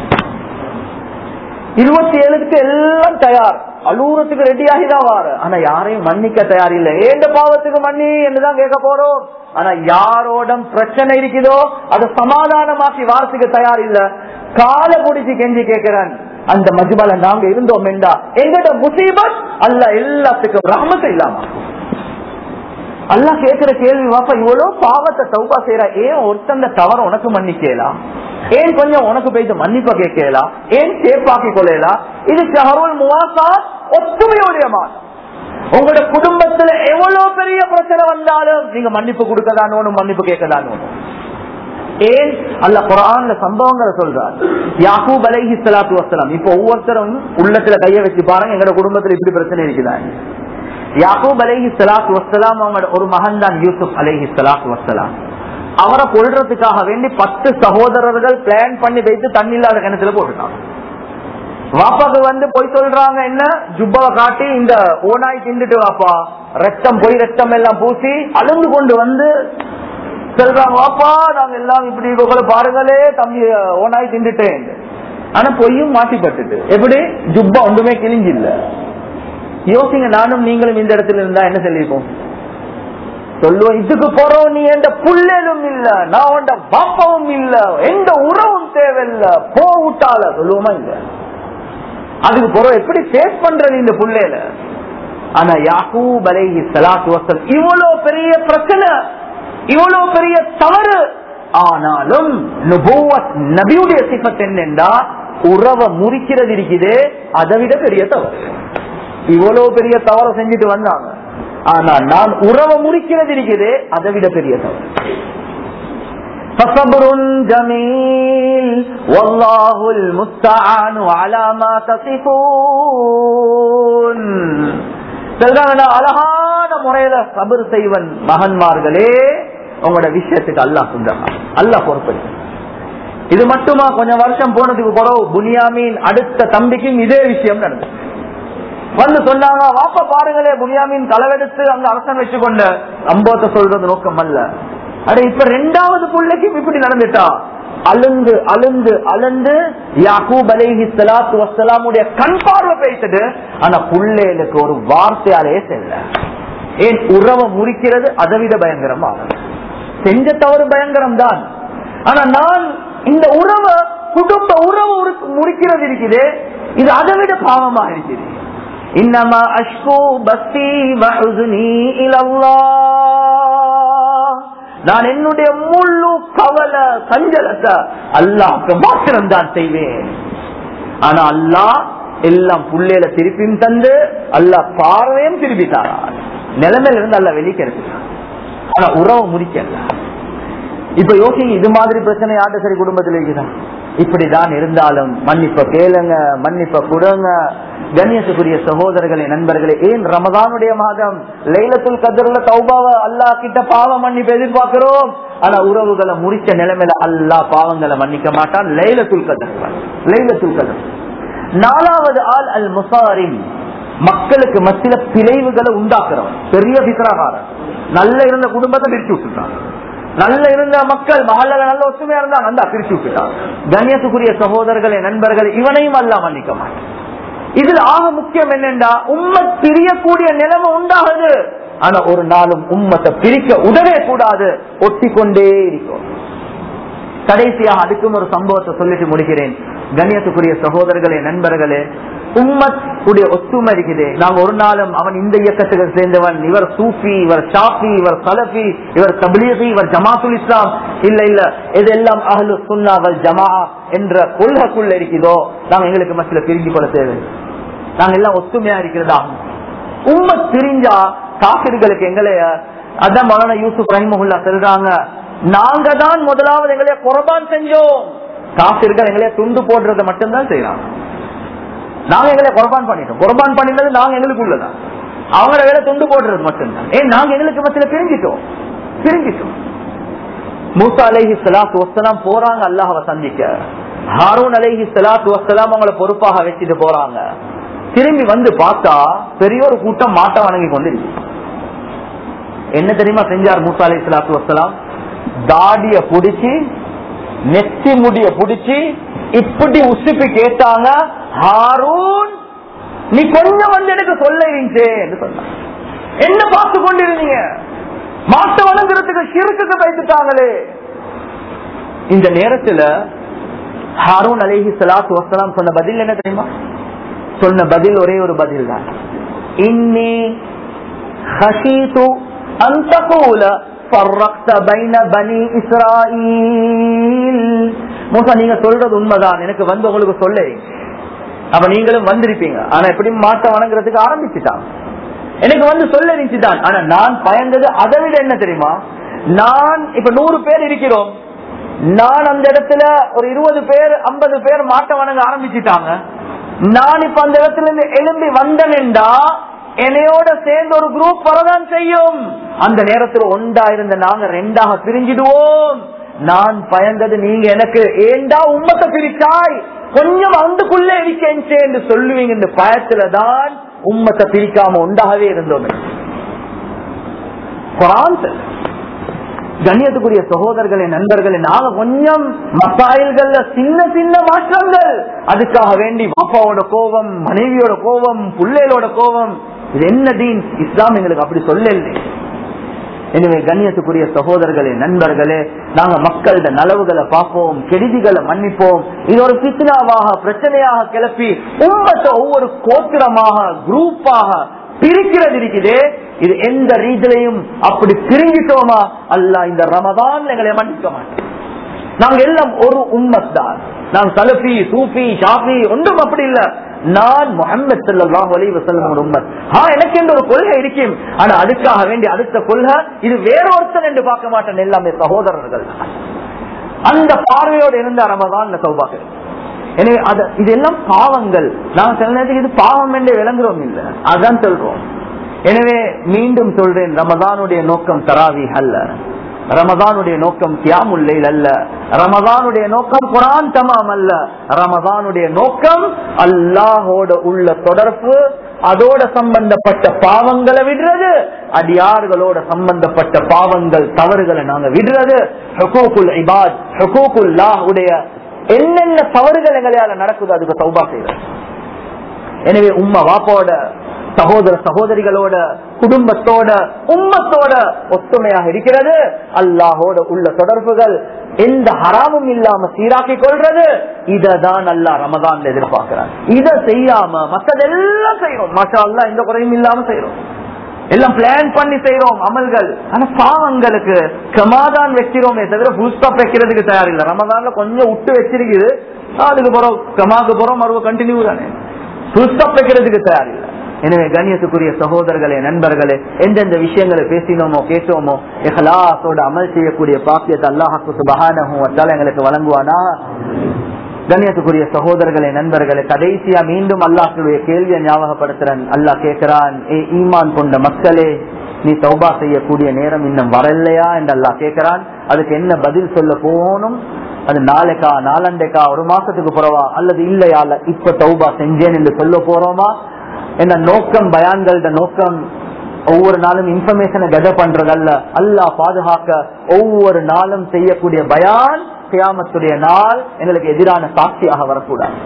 இருபத்தி ஏழுக்கு எல்லாம் தயார் அலூரத்துக்கு ரெடி ஆகிதான் வாரு ஆனா யாரையும் மன்னிக்க தயார் இல்லை ஏண்ட பாவத்துக்கு மன்னி என்றுதான் கேட்க போறோம் ஆனா யாரோட பிரச்சனை இருக்குதோ அதை சமாதானமாக்கி வாரத்துக்கு தயார் இல்ல கால பிடிச்சு கெஞ்சி கேட்கிறேன் அந்த மஜ்மல நாங்க இருந்தோம் என்றா எங்கட முசீபத் அல்ல எல்லாத்துக்கும் ரஹமத்து இல்லாம அல்லாஹ் கேட்கிற கேள்வி வாப்பா இவ்வளவு பாவத்தை தௌபா செய்யற ஏன் ஒருத்தந்த தவற உனக்கு மன்னிக்கலாம் ஏன் கொஞ்சம் உனக்கு போயிட்டு மன்னிப்ப கேட்கலாம் ஏன் சேப்பாக்கி கொள்ளலாம் இது ஷஹருல் முவாசா ஒத்துமையுடைய மாதம் உங்களோட குடும்பத்துல எவ்வளவு பெரிய பிரச்சனை வந்தாலும் நீங்க மன்னிப்பு கொடுக்கதான் ஒண்ணும் மன்னிப்பு கேட்கதான் ஒண்ணும் ஏன் அல்ல குரான்ல சம்பவங்களை சொல்றார் யாக்கூப் அலைஹி ஸலாத்து வஸ்ஸலாம் இப்போ ஒவ்வொருத்தரும் உள்ளத்துல கைய வச்சு பாருங்க எங்களோட குடும்பத்துல இப்படி பிரச்சனை இருக்குதா யாக்கூப் அலைஹி ஸலாத்து வஸ்ஸலாம் அவங்களோட ஒரு மகன் தான் யூசுப் அலைஹி ஸலாத்து வஸ்ஸலாம் அவரை கொள்றதுக்காக வேண்டி பத்து சகோதரர்கள் பிளான் பண்ணி வைத்து தண்ணி இல்லாத கிணத்துல போட்டுட்டாங்க வாப்பாக்கு வந்து போய் சொல்றாங்க என்ன ஜுப்பாவை காட்டி இந்த ஓனாய் திண்டுட்டு வாப்பா ரத்தம் போய் ரத்தம் எல்லாம் பூசி அழுந்து கொண்டு வந்து சொல்றாங்க வாப்பா நாங்க எல்லாம் இப்படி உங்களை பாருங்களே தம்பி ஓனாய் திண்டுட்டேன் ஆனா பொய்யும் மாட்டிப்பட்டுட்டு எப்படி ஜுப்பா ஒன்றுமே கிழிஞ்சு இல்ல யோசிங்க நானும் நீங்களும் இந்த இடத்துல இருந்தா என்ன சொல்லிருக்கோம் சொல்லுவோம் இதுக்கு போறோம் நீ எந்த புள்ளலும் இல்ல நான் உண்ட பாப்பாவும் இல்ல எந்த உறவும் தேவையில்ல போ விட்டால சொல்லுவோமா இல்ல அதுக்கு பிறகு எப்படி ஃபேஸ் பண்றது இந்த புள்ளையில ஆனா யாக்கூப் அலைஹி ஸலாத்து வஸல் இவ்வளவு பெரிய பிரச்சனை இவ்வளவு பெரிய தவறு ஆனாலும் நுபுவத் நபியுடைய சிபத் என்னென்றா உறவை முறிக்கிறது இருக்குது அதை விட பெரிய தவறு இவ்வளவு பெரிய தவறு செஞ்சுட்டு வந்தாங்க ஆனா நான் உறவை முறிக்கிறது இருக்குது அதை விட பெரிய தவறு فصبر جميل والله المستعان على ما تصفون சொல்றாங்க அழகான முறையில சபர் செய்வன் மகன்மார்களே உங்களோட விஷயத்துக்கு அல்லாஹ் சொல்றாங்க அல்லாஹ் பொறுப்பு இது மட்டுமா கொஞ்சம் வருஷம் போனதுக்கு பிறகு புனியாமீன் அடுத்த தம்பிக்கும் இதே விஷயம் நடந்தது வந்து சொன்னாங்க வாப்பா பாருங்களே புனியாமீன் களவெடுத்து அங்க அரசன் வச்சுக்கொண்ட அம்போத்த சொல்றது நோக்கம் அல்ல அட இப்ப ரெண்டாவது பிள்ளைக்கும் இப்படி நடந்துட்டா அழுந்து அழுந்து அழுந்து யாக்கூப் அலைஹி ஸலாத்து வஸ்ஸலாமுடைய கண் பார்வை பேசிட்டு ஆனா புள்ளைகளுக்கு ஒரு வார்த்தையாலே செல்ல ஏன் உறவை முறிக்கிறது அதை விட பயங்கரமானது செஞ்ச தவறு பயங்கரம் தான் ஆனா நான் இந்த உறவை குடும்ப உறவு உரு- முறிக்கிறது இருக்குது இது அதை விட பாவமா இருக்குது இன்னமா அஷ்கு பக்தி வஹுஸ்னி இலல்லாஹ் நான் என்னுடைய முழு கவலை சஞ்சலத்தை அல்லாஹ்க்கு மாத்திரம் தான் செய்வேன் ஆனா அல்லாஹ் எல்லாம் புள்ளையில திருப்பியும் தந்து அல்லாஹ் பார்வையும் திருப்பி தாரான் நிலைமையில இருந்து அல்ல வெளிக்கிறது ஆனா உறவை முடிக்கல இப்ப யோசிங்க இது மாதிரி பிரச்சனை யார்கிட்ட சரி குடும்பத்தில் இருக்குதா இப்படிதான் இருந்தாலும் மன்னிப்ப கேளுங்க மன்னிப்ப கொடுங்க கண்ணியத்துக்குரிய சகோதரர்களே நண்பர்களே ஏன் ரமதானுடைய மாதம் லைலத்துல் கதர்ல தௌபாவ அல்லாஹ் கிட்ட பாவ மன்னிப்பு எதிர்பார்க்கிறோம் ஆனா உறவுகளை முடிச்ச நிலைமையில அல்லாஹ் பாவங்களை மன்னிக்க மாட்டான் லைலத்துல் கதர் லைலத்துல் கதர் நாலாவது ஆள் அல் முசாரிம் மக்களுக்கு மத்தியில பிழைவுகளை உண்டாக்குறவன் பெரிய பித்ராகாரன் நல்ல இருந்த குடும்பத்தை பிரிச்சு விட்டுட்டான் நல்ல இருந்த மக்கள் மகள நல்ல ஒற்றுமையா இருந்தாங்க அந்த பிரிச்சு விட்டுட்டான் கண்ணியத்துக்குரிய சகோதரர்களே நண்பர்கள் இவனையும் அல்ல மன்னிக்க மாட்டான் இதுல ஆக முக்கியம் என்னண்டா உம்மத் பிரியக்கூடிய நிலைமை உண்டாகுது ஆனா ஒரு நாளும் உம்மத்தை பிரிக்க உதவே கூடாது ஒட்டி கொண்டே இருக்கும் கடைசியாக அதுக்கும் ஒரு சம்பவத்தை சொல்லிட்டு முடிக்கிறேன் கண்ணியத்துக்குரிய சகோதரர்களே நண்பர்களே உம்மத் உடைய ஒத்துமை இருக்குது நாங்க ஒரு நாளும் அவன் இந்த இயக்கத்துக்கு சேர்ந்தவன் இவர் சூஃபி இவர் ஷாஃபி இவர் சலஃபி இவர் தபிலீகி இவர் ஜமாத்துல் இஸ்லாம் இல்ல இல்ல இதெல்லாம் அஹ்லு சுன்னாவல் ஜமா என்ற கொள்கைக்குள்ள இருக்குதோ நாங்க எங்களுக்கு மத்தியில பிரிஞ்சு கொள்ள தேவை நாங்க எல்லாம் ஒத்துமையா இருக்கிறதா உம்மத் பிரிஞ்சா காபிர்களுக்கு எங்களைய அதான் மௌலானா யூசுப் ரஹிமஹுல்லா சொல்றாங்க நாங்க தான் முதலாவது எங்களைய குரபான் செஞ்சோம் காபிர்கள் எங்களைய துண்டு போடுறதை மட்டும்தான் செய்யறாங்க நாங்க எங்களை குரபான் பண்ணிட்டோம் குரபான் பண்ணினது நாங்க எங்களுக்கு உள்ளதான் அவங்கள வேலை துண்டு போடுறது மட்டும்தான் ஏன் நாங்க எங்களுக்கு மத்தியில பிரிஞ்சிட்டோம் பிரிஞ்சிட்டோம் மூசா அலைஹி சலாத்து வசலாம் போறாங்க அல்லாஹவை சந்திக்க ஹாரூன் அலைஹி சலாத்து வசலாம் அவங்கள பொறுப்பாக வச்சுட்டு போறாங்க திரும்பி வந்து பார்த்தா பெரிய ஒரு கூட்டம் மாட்டை வணங்கி கொண்டிருக்கு என்ன தெரியுமா செஞ்சார் மூசா அலை சலாத்து வசலாம் தாடிய புடிச்சு நெத்தி முடிய புடிச்சு இப்படி உசுப்பி கேட்டாங்க ஹாரூன் நீ கொஞ்சம் வந்து எனக்கு சொல்ல இருந்துச்சே சொன்ன என்ன பார்த்து கொண்டிருந்தீங்க மாட்டை வணங்குறதுக்கு சிறுக்கு வைத்துட்டாங்களே இந்த நேரத்துல ஹாரூன் அலேஹி சலாத்து வசலாம் சொன்ன பதில் என்ன தெரியுமா சொன்ன பதில் ஒரே ஒரு பதில் தான் இன்னி ஹசீது أن تقول فرقت بين بني إسرائيل மூசா நீங்க சொல்றது உண்மைதான் எனக்கு வந்து உங்களுக்கு சொல்ல அப்ப நீங்களும் வந்திருப்பீங்க ஆனா எப்படி மாட்ட வணங்குறதுக்கு ஆரம்பிச்சுட்டான் எனக்கு வந்து சொல்ல இருந்துச்சுதான் ஆனா நான் பயந்தது அதை விட என்ன தெரியுமா நான் இப்ப நூறு பேர் இருக்கிறோம் நான் அந்த இடத்துல ஒரு இருபது பேர் ஐம்பது பேர் மாட்ட வணங்க ஆரம்பிச்சுட்டாங்க நான் இப்ப அந்த இடத்துல இருந்து எழும்பி வந்தனேண்டா என்னையோட சேர்ந்து ஒரு குரூப் வரதான் செய்யும் அந்த நேரத்தில் ஒன்றா இருந்த நாங்க ரெண்டாக பிரிஞ்சிடுவோம் நான் பயந்தது நீங்க எனக்கு ஏண்டா உம்மத்தை பிரிச்சாய் கொஞ்சம் அந்துக்குள்ள இருக்கேன் என்று சொல்லுவீங்க இந்த பயத்துலதான் உம்மத்தை பிரிக்காம உண்டாகவே இருந்தோம் குரான் சொல்லு. கண்ணியத்துக்குரிய சகோதரர்களே நண்பர்களே நாங்க கொஞ்சம் மசாயில்கள்ல சின்ன சின்ன மாற்றங்கள் அதுக்காக வேண்டி பாப்பாவோட கோபம் மனைவியோட கோபம் பிள்ளைகளோட கோபம் இது என்ன தீன் இஸ்லாம் எங்களுக்கு அப்படி சொல்லல எனவே கண்ணியத்துக்குரிய சகோதரர்களே நண்பர்களே நாங்க மக்களோட நலவுகளை பார்ப்போம் கெடுதிகளை மன்னிப்போம் இது ஒரு பித்னாவாக பிரச்சனையாக கிளப்பி உம்மத்தை ஒவ்வொரு கோத்திரமாக குரூப்பாக பிரிக்கிறது இருக்குதே இது எந்த ரீதியிலையும் அப்படி பிரிஞ்சிட்டோமா அல்ல இந்த ரமதான் எங்களை மன்னிக்க மாட்டோம் நாங்க எல்லாம் ஒரு உம்மத் தான் நான் சலஃபி சூஃபி ஷாஃபி ஒன்றும் அப்படி இல்ல நான் முகமது சல்லாஹ் அலி வசல்லம் ஒரு உம்மத் ஆ எனக்கு என்ற ஒரு கொள்கை இருக்கும் ஆனா அதுக்காக வேண்டி அடுத்த கொள்கை இது வேறொருத்தன் என்று பார்க்க மாட்டேன் எல்லாமே சகோதரர்கள் அந்த பார்வையோடு இருந்த ரமதான் சௌபாக எனவே அது இதெல்லாம் பாவங்கள் நான் சில நேரத்துக்கு இது பாவம் என்று விளங்குறோம் இல்ல அதான் சொல்றோம் எனவே மீண்டும் சொல்றேன் ரமதானுடைய நோக்கம் தராவி அல்ல ரமதானுடைய நோக்கம் தியாமுல்லைல் அல்ல ரமதானுடைய நோக்கம் குரான் தமாம் அல்ல ரமதானுடைய நோக்கம் அல்லாஹோட உள்ள தொடர்பு அதோட சம்பந்தப்பட்ட பாவங்களை விடுறது அடியார்களோட சம்பந்தப்பட்ட பாவங்கள் தவறுகளை நாங்க விடுறது ஹுகூக்குல் இபாத் ஹுகூக்குல்லாஹ் உடைய என்னென்ன தவறுகள் எங்களால நடக்குது அதுக்கு சௌபா செய்வது எனவே உம்மா வாப்போட சகோதர சகோதரிகளோட குடும்பத்தோட உம்மத்தோட ஒத்துமையாக இருக்கிறது அல்லாஹோட உள்ள தொடர்புகள் எந்த ஹராமும் இல்லாம சீராக்கி கொள்றது இததான் அல்லாஹ் ரமதான் எதிர்பார்க்கிறார் இதை செய்யாம மற்றதெல்லாம் செய்யறோம் மற்ற அல்லா எந்த குறையும் இல்லாம செய்யறோம் எல்லாம் பிளான் பண்ணி செய்யறோம் அமல்கள் ஆனா பாவங்களுக்கு கமாதான் வைக்கிறோமே தவிர ஃபுல் ஸ்டாப் வைக்கிறதுக்கு தயார் இல்ல ரமதான்ல கொஞ்சம் விட்டு வச்சிருக்குது அதுக்கு போறோம் கமாக்கு போறோம் மறுபடியும் கண்டினியூ தானே ஃபுல் ஸ்டாப் வைக்கிறதுக்கு தயார் இல்ல எனவே கண்ணியத்துக்குரிய சகோதரர்களே நண்பர்களே எந்தெந்த விஷயங்களை பேசினோமோ கேட்டோமோ இஹ்லாஸோட அமல் செய்யக்கூடிய பாக்கியத்தை அல்லாஹாக்கு சுபஹானஹு வத்தால எங்களுக்கு வழங்குவானா கண்ணியத்துக்குரிய சகோதரர்களே நண்பர்களே கடைசியா மீண்டும் அல்லாஹுடைய கேள்வியை ஞாபகப்படுத்துறேன் அல்லாஹ் கேட்கிறான் ஏ ஈமான் கொண்ட மக்களே நீ தௌபா செய்யக்கூடிய நேரம் இன்னும் வரலையா என்று அல்லாஹ் கேட்கிறான் அதுக்கு என்ன பதில் சொல்ல போகணும் அது நாளைக்கா நாலண்டைக்கா ஒரு மாசத்துக்கு போறவா அல்லது இல்லையா இல்ல இப்ப தௌபா செஞ்சேன் என்று சொல்ல போறோமா என்ன நோக்கம் பயான்களோட நோக்கம் ஒவ்வொரு நாளும் இன்ஃபர்மேஷனை கெதர் பண்றதல்ல அல்லாஹ் பாதுகாக்க ஒவ்வொரு நாளும் செய்யக்கூடிய பயான் கியாமத்துடைய நாள் எங்களுக்கு எதிரான சாட்சியாக வரக்கூடாது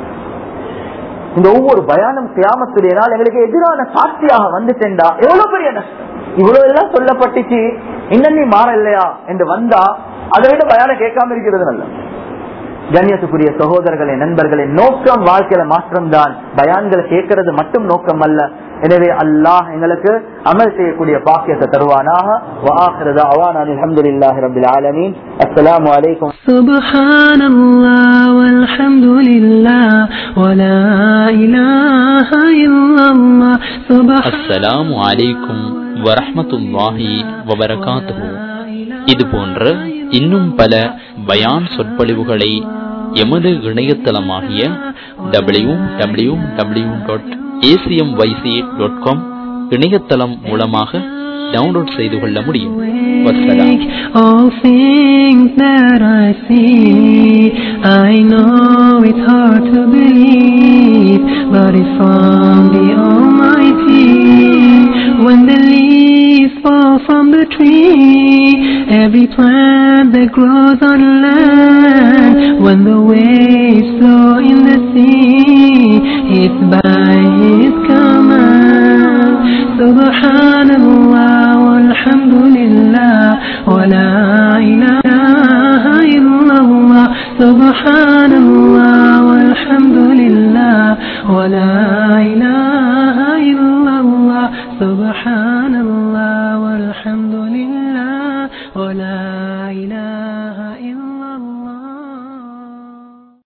இந்த ஒவ்வொரு பயானம் கியாமத்துடைய நாள் எங்களுக்கு எதிரான சாட்சியாக வந்துட்டேன்டா எவ்வளவு பெரிய நஷ்டம் இவ்வளவு எல்லாம் சொல்லப்பட்டுச்சு இன்னும் நீ மாற இல்லையா என்று வந்தா அதை விட பயான கேட்காம இருக்கிறது நல்ல கண்ணியத்துக்குரிய சகோதரர்களே நண்பர்களே நோக்கம் வாழ்க்கையில மாற்றம் தான் பயான்களை கேட்கறது மட்டும் நோக்கம் அல்ல எனவே அல்லாஹ் எங்களுக்கு அமல் செய்யக்கூடிய பாக்கியத்தை தருவானாக வாஹிரதா அவான் அல்ஹம்துலில்லாஹி ரப்பில் ஆலமீன் அஸ்ஸலாமு அலைக்கும் سبحان الله والحمد لله ولا إله إلا الله سبحان அஸ்ஸலாமு அலைக்கும் வரஹ்மத்துல்லாஹி வபரகாத்துஹு இது போன்ற இன்னும் பல பயான் சொற்பொழிவுகளை எமது இணையதளமாகிய W W W dot ACM YC dot com இணையதளம் மூலமாக டவுன்லோட் செய்து கொள்ள முடியும் வசலாம் All things that I see, I know it's hard to believe, but it's from the Almighty. When the leaves fall from the tree, every plant that grows on land, when the waves flow in the sea, it's by His command. Subhanallah walhamdulillah wa la ilaha illallah. Subhanallah walhamdulillah wa la ilaha